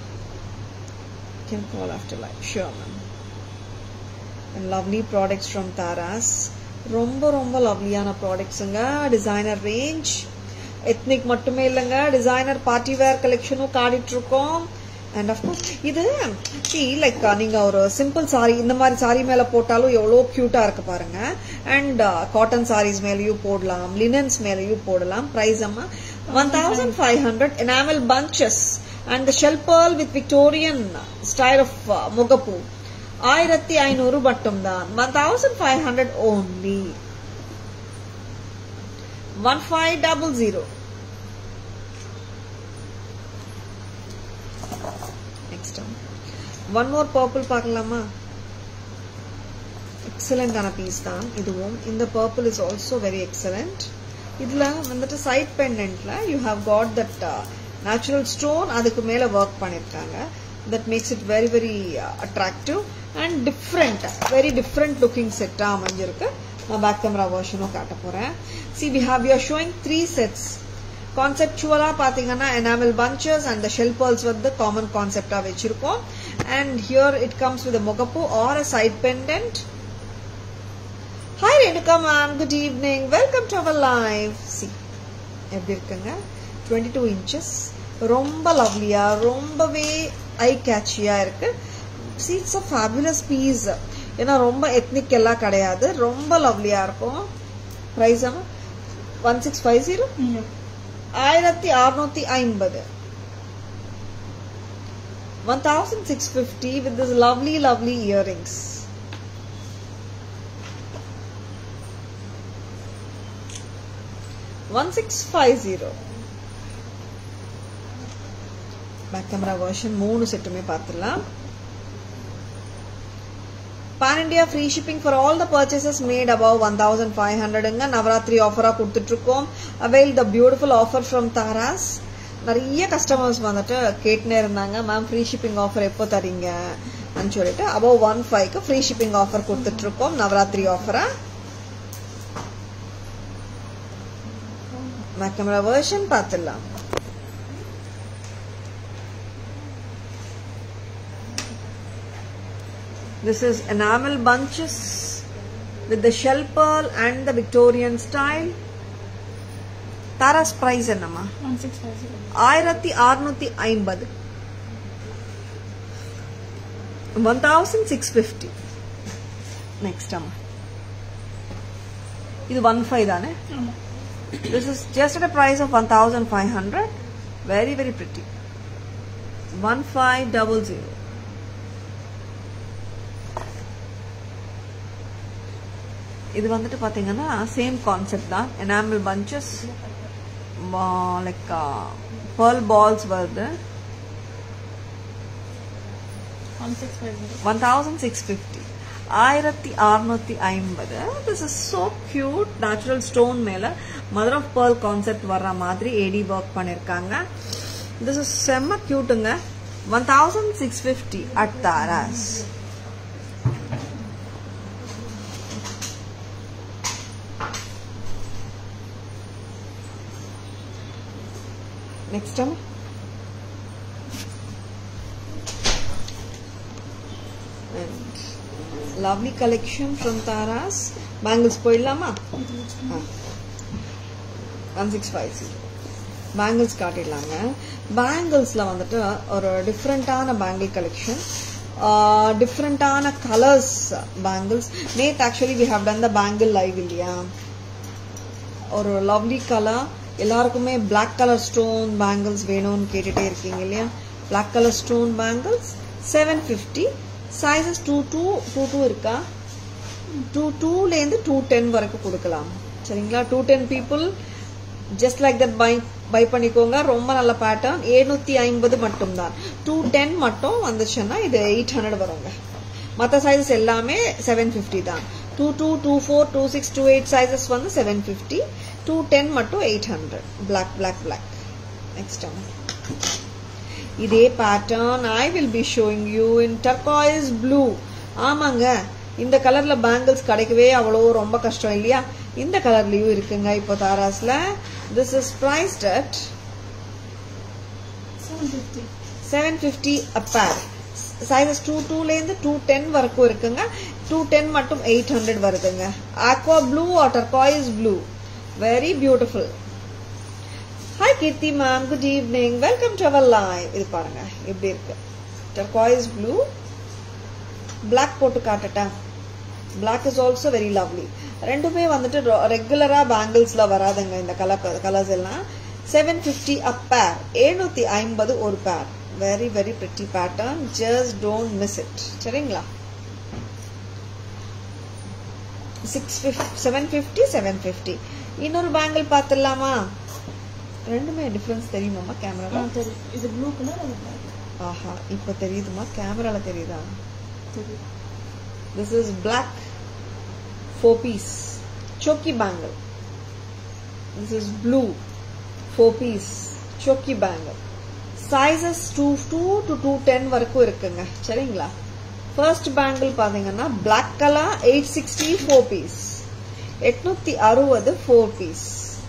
can call after life. Sure, ma'am. And lovely products from Taras. ரொம்ப ரொம்ப லவ்லியான ப்ராடக்ட்ஸுங்க டிசைனர் ரேஞ்ச் எத்னிக் மட்டுமே இல்லைங்க டிசைனர் பார்ட்டி வேர் கலெக்ஷனும் காட்டிட்டு இருக்கோம் அண்ட் அஃப்கோர்ஸ் இது like நீங்க ஒரு சிம்பிள் சாரி இந்த மாதிரி சாரி மேல போட்டாலும் எவ்வளோ கியூட்டா இருக்கு பாருங்க அண்ட் காட்டன் சாரீஸ் மேலேயும் போடலாம் லினன்ஸ் மேலேயும் போடலாம் பிரைஸ் அம்மா one thousand five hundred enamel punches and the shell pearl with Victorian style of mugappu ஆயிரத்தி ஐநூறு மட்டும் தான் one thousand five hundred only one five double zero next one more purple பார்க்கலாமா எக்ஸலண்டான பீஸ் தான் இதுவும் இந்த purple is also very excellent இதுல வந்துட்டு சைட் பெண்டன்ட்ல you have got that natural stone அதுக்கு மேல ஒர்க் பண்ணிருக்காங்க that makes it very very attractive and different very different looking செட்டா அமைஞ்சிருக்கு நான் பேக் கேமரா வெர்ஷனும் காட்ட போறேன் see we have your showing three sets கான்செப்டுவலா பாத்தீங்கன்னா enamel punches and the shell pearls வந்து காமன் கான்செப்டா வச்சிருக்கோம் and here it comes with mugappu or a side pendant hi Renuka ma'am good evening welcome to our live C எப்படி இருக்குங்க twenty two inches ரொம்ப லவ்லியா ரொம்பவே eye கேட்சியா இருக்கு see it's a fabulous piece ஏன்னா ரொம்ப எத்னிக் எல்லாம் கிடையாது ரொம்ப லவ்லியா இருக்கும் price one six five zero இல்ல ஆயிரத்தி அறுநூத்தி ஐம்பது one thousand six fifty with this lovely lovely earrings one six five zero back camera version மூணு செட்டுமே பார்த்துடலாம் pan India free shipping for all the purchases made above one thousand five ஹண்ட்ரடுங்க நவராத்திரி ஆஃபராக கொடுத்துட்டு இருக்கோம் avail the beautiful offer from Taras நிறைய customers வந்துட்டு கேட்டுனே இருந்தாங்க மேம் ஃப்ரீ ஷிப்பிங் ஆஃபர் எப்போ தரீங்க அப்படின்னு சொல்லிட்டு அபவ் ஒன் ஃபைவ்க்கு ஃப்ரீ ஷிப்பிங் ஆஃபர் கொடுத்துட்டு இருக்கோம் நவராத்திரி ஆஃபரா கேமரா வெர்ஷன் பார்த்துடலாம் This is enamel bunches with the shell pearl and the Victorian style. Taras price என்னம்மா ஒன் சிக்ஸ் ஃபைவ் ஜீரோ ஆயிரத்தி அறுநூத்தி ஐம்பது one thousand six fifty next அம்மா இது ஒன் ஃபைவ் தானே ஆமா This is just at a price of 1500. Very, very pretty. 1500. இது வந்துட்டு பாத்தீங்கன்னா சேம் கான்செப்ட் தான் enamel punches like pearl balls வருது one six five zero one thousand six fifty ஆயிரத்தி அறுநூத்தி ஐம்பது this is so cute natural stone மேல mother of pearl concept வர்ற மாதிரி ஏடி ஒர்க் பண்ணிருக்காங்க திஸ் இஸ் செம்ம கியூட்டுங்க one thousand six fifty at Taras next and lovely collection from Taras. Bangles போயிடலாமா one six five zero bangles காட்டிடலாங்க பேங்கிள்ஸில் வந்துட்டு ஒரு டிஃப்ரெண்ட்டான பேங்கிள் கலெக்ஷன் டிஃப்ரெண்ட்டான கலர்ஸ் பேங்கிள்ஸ் நேட் actually we have done the bangle live இல்லையா ஒரு லவ்லி கலர் எல்லாருக்குமே Black கலர் ஸ்டோன் பேங்கிள்ஸ் வேணும்னு கேட்டுட்டே இருக்கீங்க இல்லையா Black colour stone bangles seven fifty sizes two two two two இருக்கா டூ டூலேருந்து டூ டென் வரைக்கும் கொடுக்கலாம் சரிங்களா two ten people just like that buy buy பண்ணிக்கோங்க ரொம்ப நல்ல பேட்டர்ன் ஏழ்நூத்தி ஐம்பது மட்டும்தான் டூ டென் மட்டும் வந்துச்சுன்னா இது எயிட் ஹண்ட்ரட் வருங்க மற்ற சைஸஸ் எல்லாமே செவன் ஃபிஃப்டி தான் two two two four two six two eight sizes வந்து செவன் ஃபிஃப்டி டூ டென் மட்டும் eight hundred black black black next இதே pattern I will be showing you in turquoise blue ஆமாங்க இந்த கலர்ல bangles கிடைக்கவே அவ்வளோ ரொம்ப கஷ்டம் இல்லையா இந்த கலர்லயும் இருக்குங்க இப்போ தாராஸ்ல this is priced at seven fifty seven fifty a pair sizes two டூலேருந்து டூ டென் வரைக்கும் இருக்குங்க டூ டென் மட்டும் எயிட் ஹண்ட்ரட் வருதுங்க aqua blue or turquoise blue very beautiful hi Keerthi ma'am good evening welcome to our live இது பாருங்க எப்படி இருக்கு turquoise blue Black போட்டு காட்டட்டா Black is also very lovely ரெண்டுமே வந்துட்டு ரெகுலரா பேங்கிள்ஸ்ல வராதுங்க இந்த கலர் கலர்ஸ் எல்லாம் செவன் ஃபிஃப்டி அப் பேர் எழுநூத்தி ஐம்பது ஒரு pair very very pretty pattern just don't miss it சரிங்களா six seven fifty seven fifty இன்னொரு பேங்கிள் பார்த்துடலாமா ரெண்டுமே டிஃப்ரென்ஸ் தெரியுமாம்மா ஆ கேமரா தெரியும் இது ப்ளூ கலர் அது black ஆஹா இப்போ தெரியுதுமா கேமரால தெரியுதா தெரியும் This is black four piece choky bangle. This is blue four piece choky bangle. Sizes 2 2 to 210 வரைக்கும் இருக்குங்க சரிங்களா ஃபர்ஸ்ட் பேங்கிள் பாத்தீங்கன்னா black colour eight sixty four piece எட்நூத்தி அறுபது ஃபோர் பீஸ்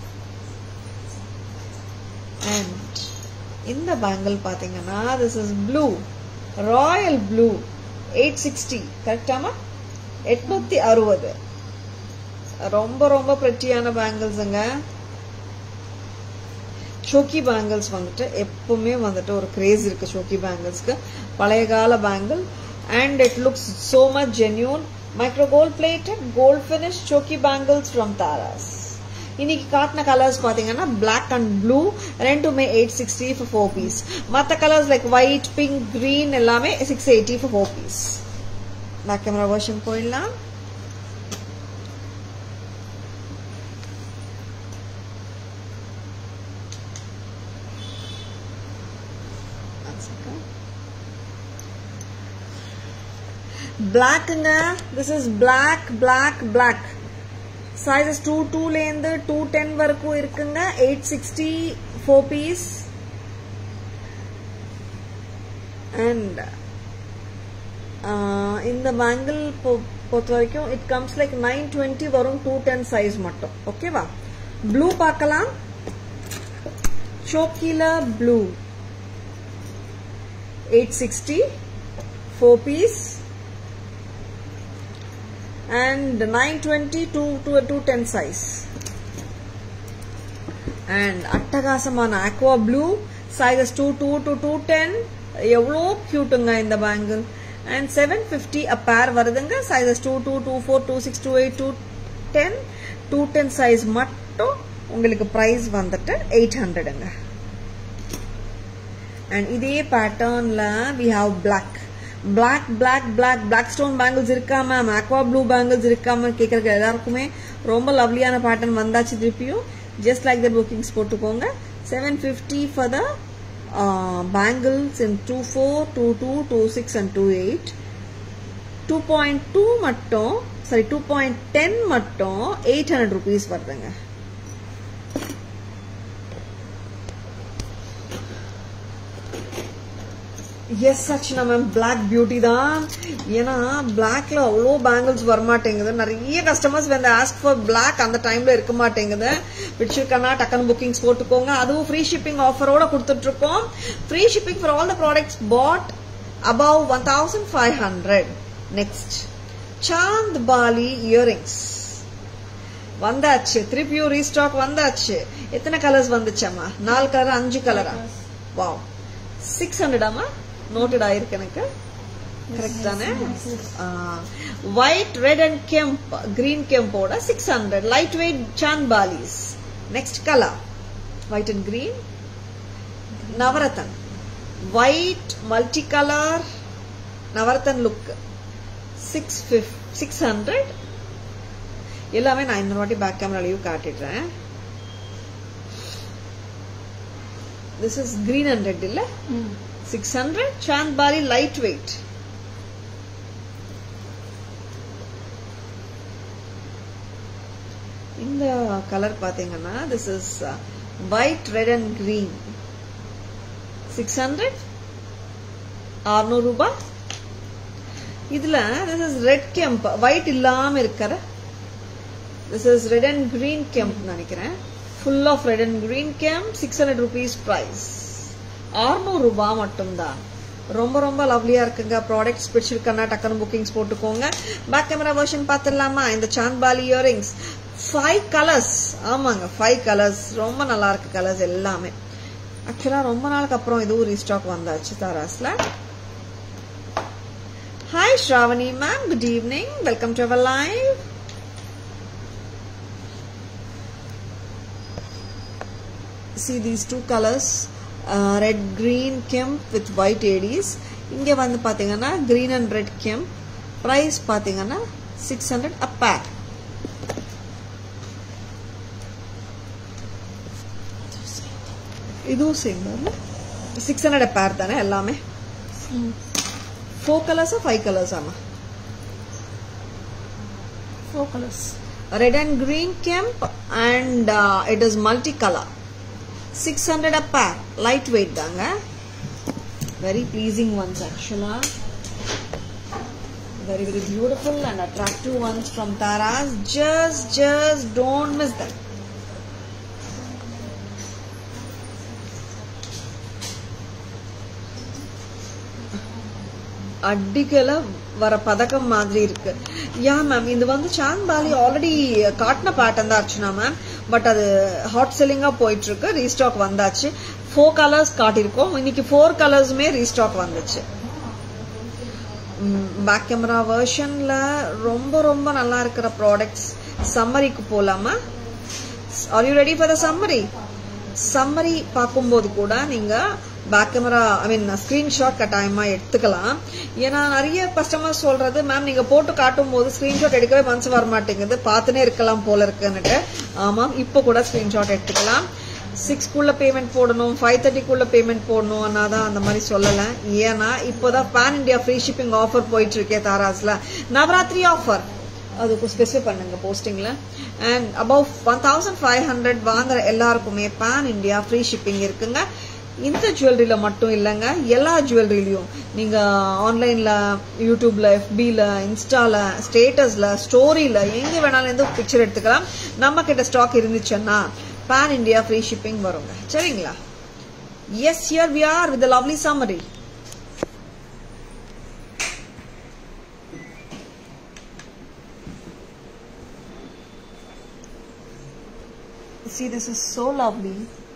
அண்ட் இந்த பேங்கிள் பாத்தீங்கன்னா this is blue royal blue eight sixty கரெக்டாமா எட்நூத்தி அறுபது ரொம்ப ரொம்ப பிரட்டியான பேங்கிள்ஸுங்க ஷோக்கி பேங்கிள்ஸ் வந்துட்டு எப்பவுமே வந்துட்டு ஒரு கிரேஸ் இருக்கு ஷோக்கி பேங்கிள்ஸ்க்கு பழைய கால bangle and it looks so much genuine micro gold plated gold finish ஷோக்கி பேங்கிள்ஸ் ஃப்ரம் தாராஸ் இன்னைக்கு காட்டின கலர்ஸ் பாத்தீங்கன்னா பிளாக் அண்ட் ப்ளூ ரெண்டுமே eight sixty for four piece மற்ற colours like white pink green எல்லாமே six eighty for four piece back camera version போயிடலாம் பிளாக்குங்க this is black black black sizes two டூலேருந்து two ten வரைக்கும் இருக்குங்க eight sixty four piece and இந்த bangle பொறுத்த வரைக்கும் it comes like nine twenty வரும் டூ டென் சைஸ் மட்டும் ஓகேவா ப்ளூ பார்க்கலாம் சோக்கில blue eight sixty four piece and 920 to, to a 210 size and அட்டகாசமான aqua blue sizes 22 to 210 எவ்வளோ கியூட்டுங்க இந்த bangle and seven fifty a pair வருதுங்க sizes two two two four two six two eight two ten two ten size மட்டும் உங்களுக்கு price வந்துட்டு eight ஹண்ட்ரடுங்க and இதே பேட்டர்ன்ல we have black black black black black stone bangles இருக்கா ma'am aqua blue bangles இருக்காம கேட்கறதுக்கு எல்லாருக்குமே ரொம்ப லவ்லியான பேட்டர்ன் வந்தாச்சு திருப்பியும் ஜஸ்ட் லைக் தட் புக்கிங்ஸ் போட்டுக்கோங்க seven fifty for the bangles in two four two two two six and two eight two point two மட்டும் சாரி டூ பாயிண்ட் டென் மட்டும் எயிட் ஹண்ட்ரட் ருபீஸ் வருதுங்க yes Archana ma'am black beauty தான் ஏன்னா பிளாக்ல அவ்வளோ bangles வரமாட்டேங்குது நிறைய கஸ்டமர்ஸ் வந்து ஆஸ்க் ஃபார் பிளாக் அந்த டைம்ல இருக்க மாட்டேங்குது பிடிச்சிருக்கனா டக்குன்னு புக்கிங்ஸ் போட்டுக்கோங்க அதுவும் ஃப்ரீ ஷிப்பிங் ஆஃபரோட கொடுத்துட்டு இருக்கோம் free shipping for all the products but above one thousand five hundred next chandbali earrings வந்தாச்சு திருப்பியும் ரீஸ்டாக் வந்தாச்சு எத்தனை கலர்ஸ் வந்துச்சம்மா நாலு கலர் அஞ்சு கலரா வாவ் சிக்ஸ் ஹண்ட்ரடாமா நோட்டட் ஆயிருக்கு எனக்கு கரெக்ட் தானே white red and kemp green கெம்போட six hundred light weight chandbalis next colour white and green navratan white multi colour navratan look six fif six hundred எல்லாமே நான் இன்னொரு வாட்டி பேக் கேமராலையும் காட்டிடுறேன் this is green and red இல்ல hmm six hundred chandbali light weight இந்த colour பாத்தீங்கன்னா this is white red and green six hundred அறுநூறு ரூபாய் இதுல this is red kemp white இல்லாம இருக்கிற this is red and green kemp நினைக்கிறேன் full of red and green kemp six hundred rupees price அறுநூறு ரூபாய் மட்டும்தான் ரொம்ப ரொம்ப லவ்லியா இருக்குங்க ப்ராடக்ட்ஸ் பிடிச்சிருக்கனா டக்குனு புக்கிங்ஸ் போட்டுக்கோங்க பேக் கேமரா வெர்ஷன் பார்த்துடலாமா இந்த சாந்த்பாலி இயரிங்ஸ் ஃபைவ் கலர்ஸ் ஆமாங்க ஃபைவ் கலர்ஸ் ரொம்ப நல்லா இருக்கு கலர்ஸ் எல்லாமே ஆக்சுவலா ரொம்ப நாளுக்கு அப்புறம் இதுவும் ரீஸ்டாக் வந்தாச்சு தாராஸ்ல hi Shravani ma'am good evening welcome to our live see these two colors uh, red green kemp with white ADs இங்க வந்து பாத்தீங்கன்னா green and red kemp price பாத்தீங்கன்னா 600 a pack இதுவும் சேம் சிக்ஸ் ஹண்ட்ரட் பேர் தானே எல்லாமே hmm four கலர்ஸா five colours ஆமா four colours red and green kemp and uh, it is multicolor 600 a pair lightweight தாங்க very pleasing ones actually very very beautiful and attractive ones from Taras just just don't miss them அடிக்கல வர பதக்கம் மாதிரி இருக்கு யா ma'am இது வந்து chandbali already காட்டின pattern தான் அர்ச்சனா மேம் பட் அது ஹாட் செல்லிங்கா போயிட்டு இருக்கு ரீஸ்டாக் வந்தாச்சு ஃபோர் கலர்ஸ் காட்டியிருக்கோம் இன்னைக்கு ஃபோர் கலர்ஸுமே ரீஸ்டாக் வந்துச்சு பேக் கேமரா வெர்ஷன்ல ரொம்ப ரொம்ப நல்லா இருக்கிற ப்ராடக்ட்ஸ் சம்மரிக்கு போலாமா are you ready for the summary summary பார்க்கும்போது கூட நீங்க back camera I mean screenshot கட்டாயமா எடுத்துக்கலாம் ஏன்னா நிறைய கஸ்டமர்ஸ் சொல்றது மேம் நீங்க போட்டு காட்டும் போது ஸ்கிரீன்ஷாட் எடுக்கவே மனசு வர மாட்டேங்குது பார்த்துனே இருக்கலாம் போல இருக்குன்னுட்டு ஆமாம் இப்போ கூட ஸ்கிரீன்ஷாட் எடுத்துக்கலாம் சிக்ஸ்க்குள்ள பேமெண்ட் போடணும் ஃபைவ் தேர்ட்டிக்குள்ள பேமெண்ட் போடணும் தான் அந்த மாதிரி சொல்லலை ஏன்னா இப்போதான் pan India free shipping offer போயிட்டு இருக்கே தாராஸ்ல நவராத்திரி ஆஃபர் அதுக்கு ஸ்பெசிஃபை பண்ணுங்க போஸ்டிங்ல and above one thousand five hundred வாங்குற எல்லாருக்குமே பேன் இந்தியா ஃப்ரீ ஷிப்பிங் இருக்குங்க இந்த ஜுவல்லரியில மட்டும் இல்லைங்க எல்லா ஜுவல்லரிலையும் நீங்க ஆன்லைன்ல யூடியூப்ல எஃபில இன்ஸ்டால ஸ்டேட்டஸ்ல ஸ்டோரியில எங்க வேணாலும் இருந்து பிக்சர் எடுத்துக்கலாம் நம்ம கிட்ட ஸ்டாக் இருந்துச்சுன்னா பேன் இந்தியா ஃப்ரீ ஷிப்பிங் வருங்க சரிங்களா yes here we are with lovely summary see this is so lovely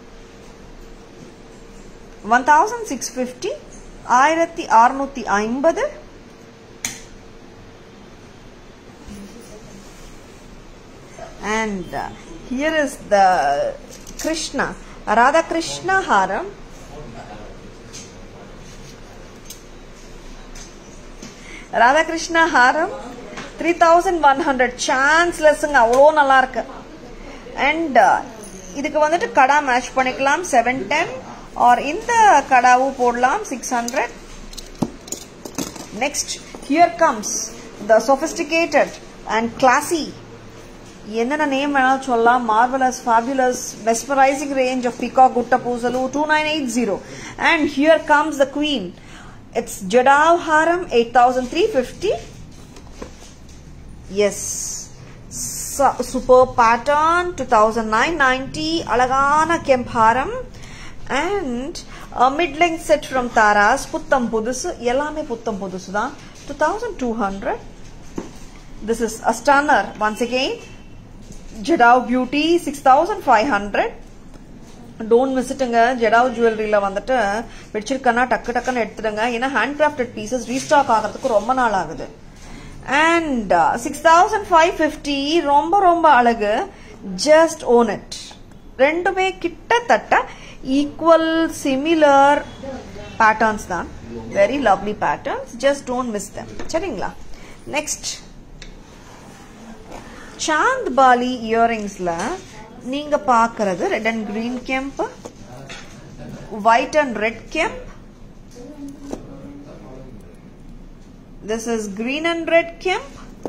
1650 ஆயிரத்தி அறுநூத்தி ஐம்பது and uh, here is the krishna radha krishna haram Radha Krishna ஹாரம் த்ரீ தௌசண்ட் ஒன் ஹண்ட்ரட் சான்ஸ்லெஸ்ஸுங்க அவ்வளோ நல்லா இருக்கு அண்ட் இதுக்கு வந்துட்டு கடா மேட்ச் பண்ணிக்கலாம் செவன் டென் ஆர் இந்த கடாவும் போடலாம் six hundred next here comes the sophisticated and classy என்னென்ன நேம் வேணாலும் சொல்லலாம் marvellous fabulous mesmerising range of peacock குட்ட பூசலு two nine eight zero and here comes the queen it's jadau ஹாரம் eight thousand three fifty yes super pattern two thousand nine ninety அழகான கெம்பாரம் and mid length set from Taras புத்தம் புதுசு எல்லாமே புத்தம் புதுசு தான் two thousand two hundred this is a stunner once again jadau beauty six thousand five hundred don't மிஸ்ட்டுங்க ஜெடாவ் ஜுவல்லரியில வந்துட்டு பிடிச்சிருக்கன்னா டக்கு டக்குன்னு எடுத்துடுங்க ஏன்னா ஹேண்ட் கிராஃப்டட் பீசஸ் ரீஸ்டாக் ஆகிறதுக்கு ரொம்ப நாள் ஆகுது and six thousand five fifty ரொம்ப ரொம்ப அழகு ஜஸ்ட் ஓன் இட் ரெண்டுமே கிட்டத்தட்ட ஈக்குவல் சிமிலர் பேட்டர்ன்ஸ் தான் very lovely patterns just don't miss them சரிங்களா நெக்ஸ்ட் சாந்த் பாலி இயரிங்ஸ்ல நீங்க பாக்குறது ரெட் அண்ட் கிரீன் கெம்ப் ஒயிட் அண்ட் ரெட் கெம்ப் This is green and red kemp.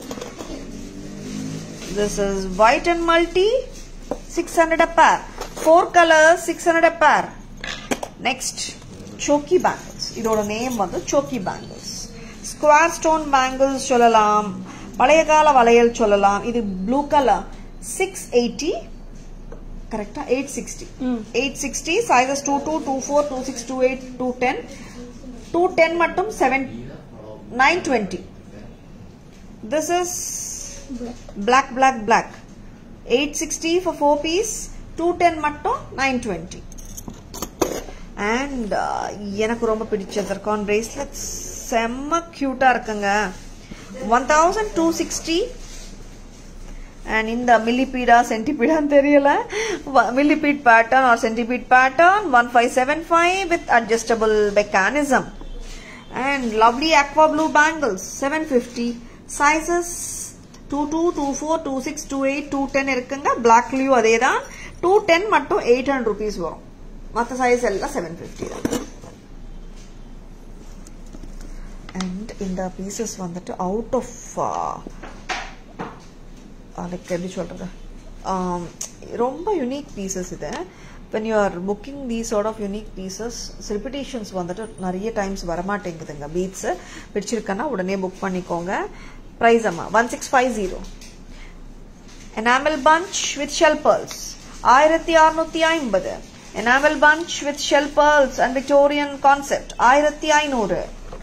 This is white and multi. 600 a pair. Four colors, 600 a pair. Next, choky bangles. இதோட name வந்து choky bangles. Square stone bangles சொல்லலாம் பழைய கால வளையல் சொல்லலாம் இது ப்ளூ கலர் சிக்ஸ் எயிட்டி கரெக்டா eight sixty eight sixty sizes two two two four two six two eight two ten two ten மட்டும் seven 920 this is black black black 860 for 4 piece 210 மட்டும் 920 and uh, எனக்கு ரொம்ப பிடிச்ச zircon bracelets செம்ம கியூட்டா இருக்குங்க 1260 and இந்த மில்லிபீடா சென்டிபீடான்னு தெரியல millipede pattern or centipede pattern one five seven five with adjustable mechanism and lovely aqua blue bangles 750 sizes 22 24 26 28 210 இருக்குங்க பிளாக்லயும் அதே தான் 210 மட்டும் 800 rupees வரும் மற்ற சைஸ் எல்லாம் 750 தான் இந்த பீசஸ் வந்துட்டு அவுட் ஆஃப் லைக் எப்படி சொல்கிறது ரொம்ப யூனிக் பீசஸ் இது when you are booking the chart of unique pieces repetitions வந்துட்டு நிறைய டைம்ஸ் வரமாட்டேங்குதுங்க பீட்ஸு பிடிச்சிருக்கன்னா உடனே புக் பண்ணிக்கோங்க ப்ரைஸ் அம்மா one six five zero enamel punch with shell pearls ஆயிரத்தி அறுநூத்தி ஐம்பது enamel punch with shell pearls and Victorian concept ஆயிரத்தி ஐநூறு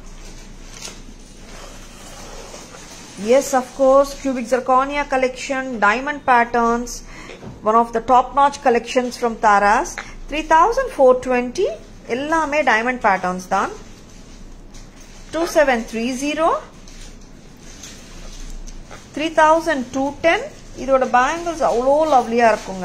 Yes, of course, cubic zirconia collection, diamond patterns, one of the top-notch collections from Taras. 3420, எல்லாமே diamond patterns தான் 2730 3210 இதோட bangles அவ்வளோ லவ்லியா இருக்குங்க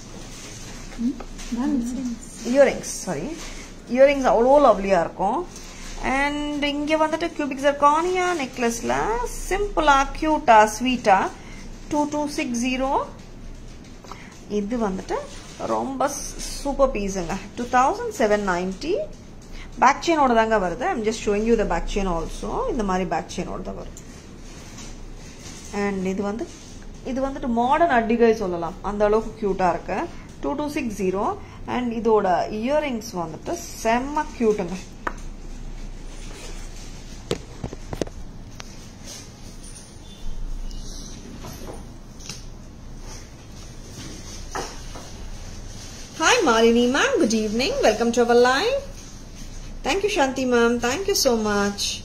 இயரிங்ஸ் சாரி இயரிங்ஸ் அவ்வளோ லவ்லியா இருக்கும் அண்ட் இங்கே வந்துட்டு கியூபிக் ஜர்கானியா நெக்லஸில் சிம்பிளாக க்யூட்டாக ஸ்வீட்டாக டூ டூ சிக்ஸ் ஜீரோ இது வந்துட்டு ரொம்ப சூப்பர் பீஸுங்க two thousand seven ninety back செயினோட தாங்க வருது I'm just showing you the back chain also இந்த மாதிரி பேக் செயினோட தான் வரும் அண்ட் இது வந்து இது வந்துட்டு மாடர்ன் அட்டிகை சொல்லலாம் அந்த அளவுக்கு க்யூட்டாக இருக்கு two two six zero and இதோட இயரிங்ஸ் வந்துட்டு செம்ம க்யூட்டுங்க Hi Malini ma'am, good evening. Welcome to our live. Thank you Shanti ma'am. Thank you so much.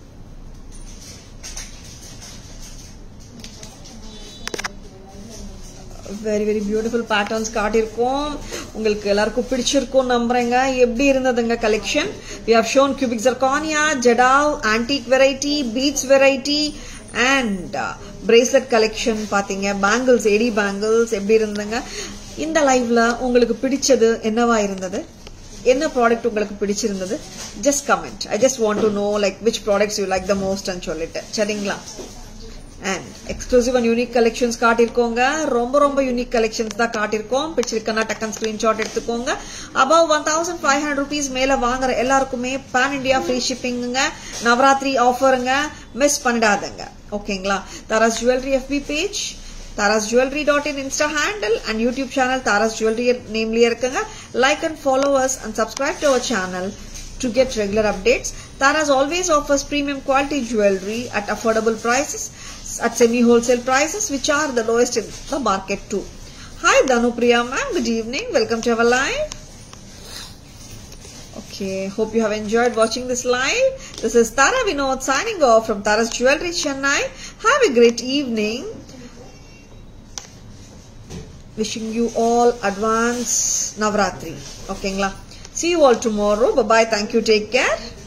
Very very beautiful patterns காட்டியிருக்கோம் உங்களுக்கு எல்லாருக்கும் பிடிச்சிருக்கும் நம்புறேங்க எப்படி இருந்ததுங்க collection we have shown cubic zirconia jadau antique variety beads variety and bracelet collection பாத்தீங்க bangles எடி bangles எப்படி இருந்ததுங்க இந்த லைவ்ல உங்களுக்கு பிடிச்சது என்னவா இருந்தது என்ன ப்ராடக்ட் உங்களுக்கு பிடிச்சிருந்தது just comment I just want to know like which products you like the most சொல்லிட்டு சரிங்களா and exclusive and unique collections காட்டியிருக்கோங்க ரொம்ப ரொம்ப யூனிக் கலெக்ஷன்ஸ் தான் காட்டியிருக்கோம் பிடிச்சிருக்கனா டக்கன் ஸ்கிரீன்ஷாட் எடுத்துக்கோங்க above one thousand five hundred rupees மேல வாங்குற எல்லாருக்குமே பேன் இண்டியா ஃப்ரீ ஷிப்பிங்குங்க நவராத்திரி ஆஃபருங்க மிஸ் பண்ணிடாதுங்க ஓகேங்களா Taras jewellery FB page Taras jewellery dot in Insta handle and YouTube channel Taras jewellery நேம்லயே இருக்குங்க like and follow us and subscribe to our channel to get regular updates. Taras always offers premium quality jewelry at affordable prices at semi-wholesale prices which are the lowest in the market too. Hi Dhanupriya ma'am, good evening. Welcome to our live. Okay, hope you have enjoyed watching this live. This is Tara Vinod signing off from Tara's Jewelry Chennai. Have a great evening. Wishing you all advance Navratri. Okay, See you all tomorrow. Bye bye. Thank you. Take care.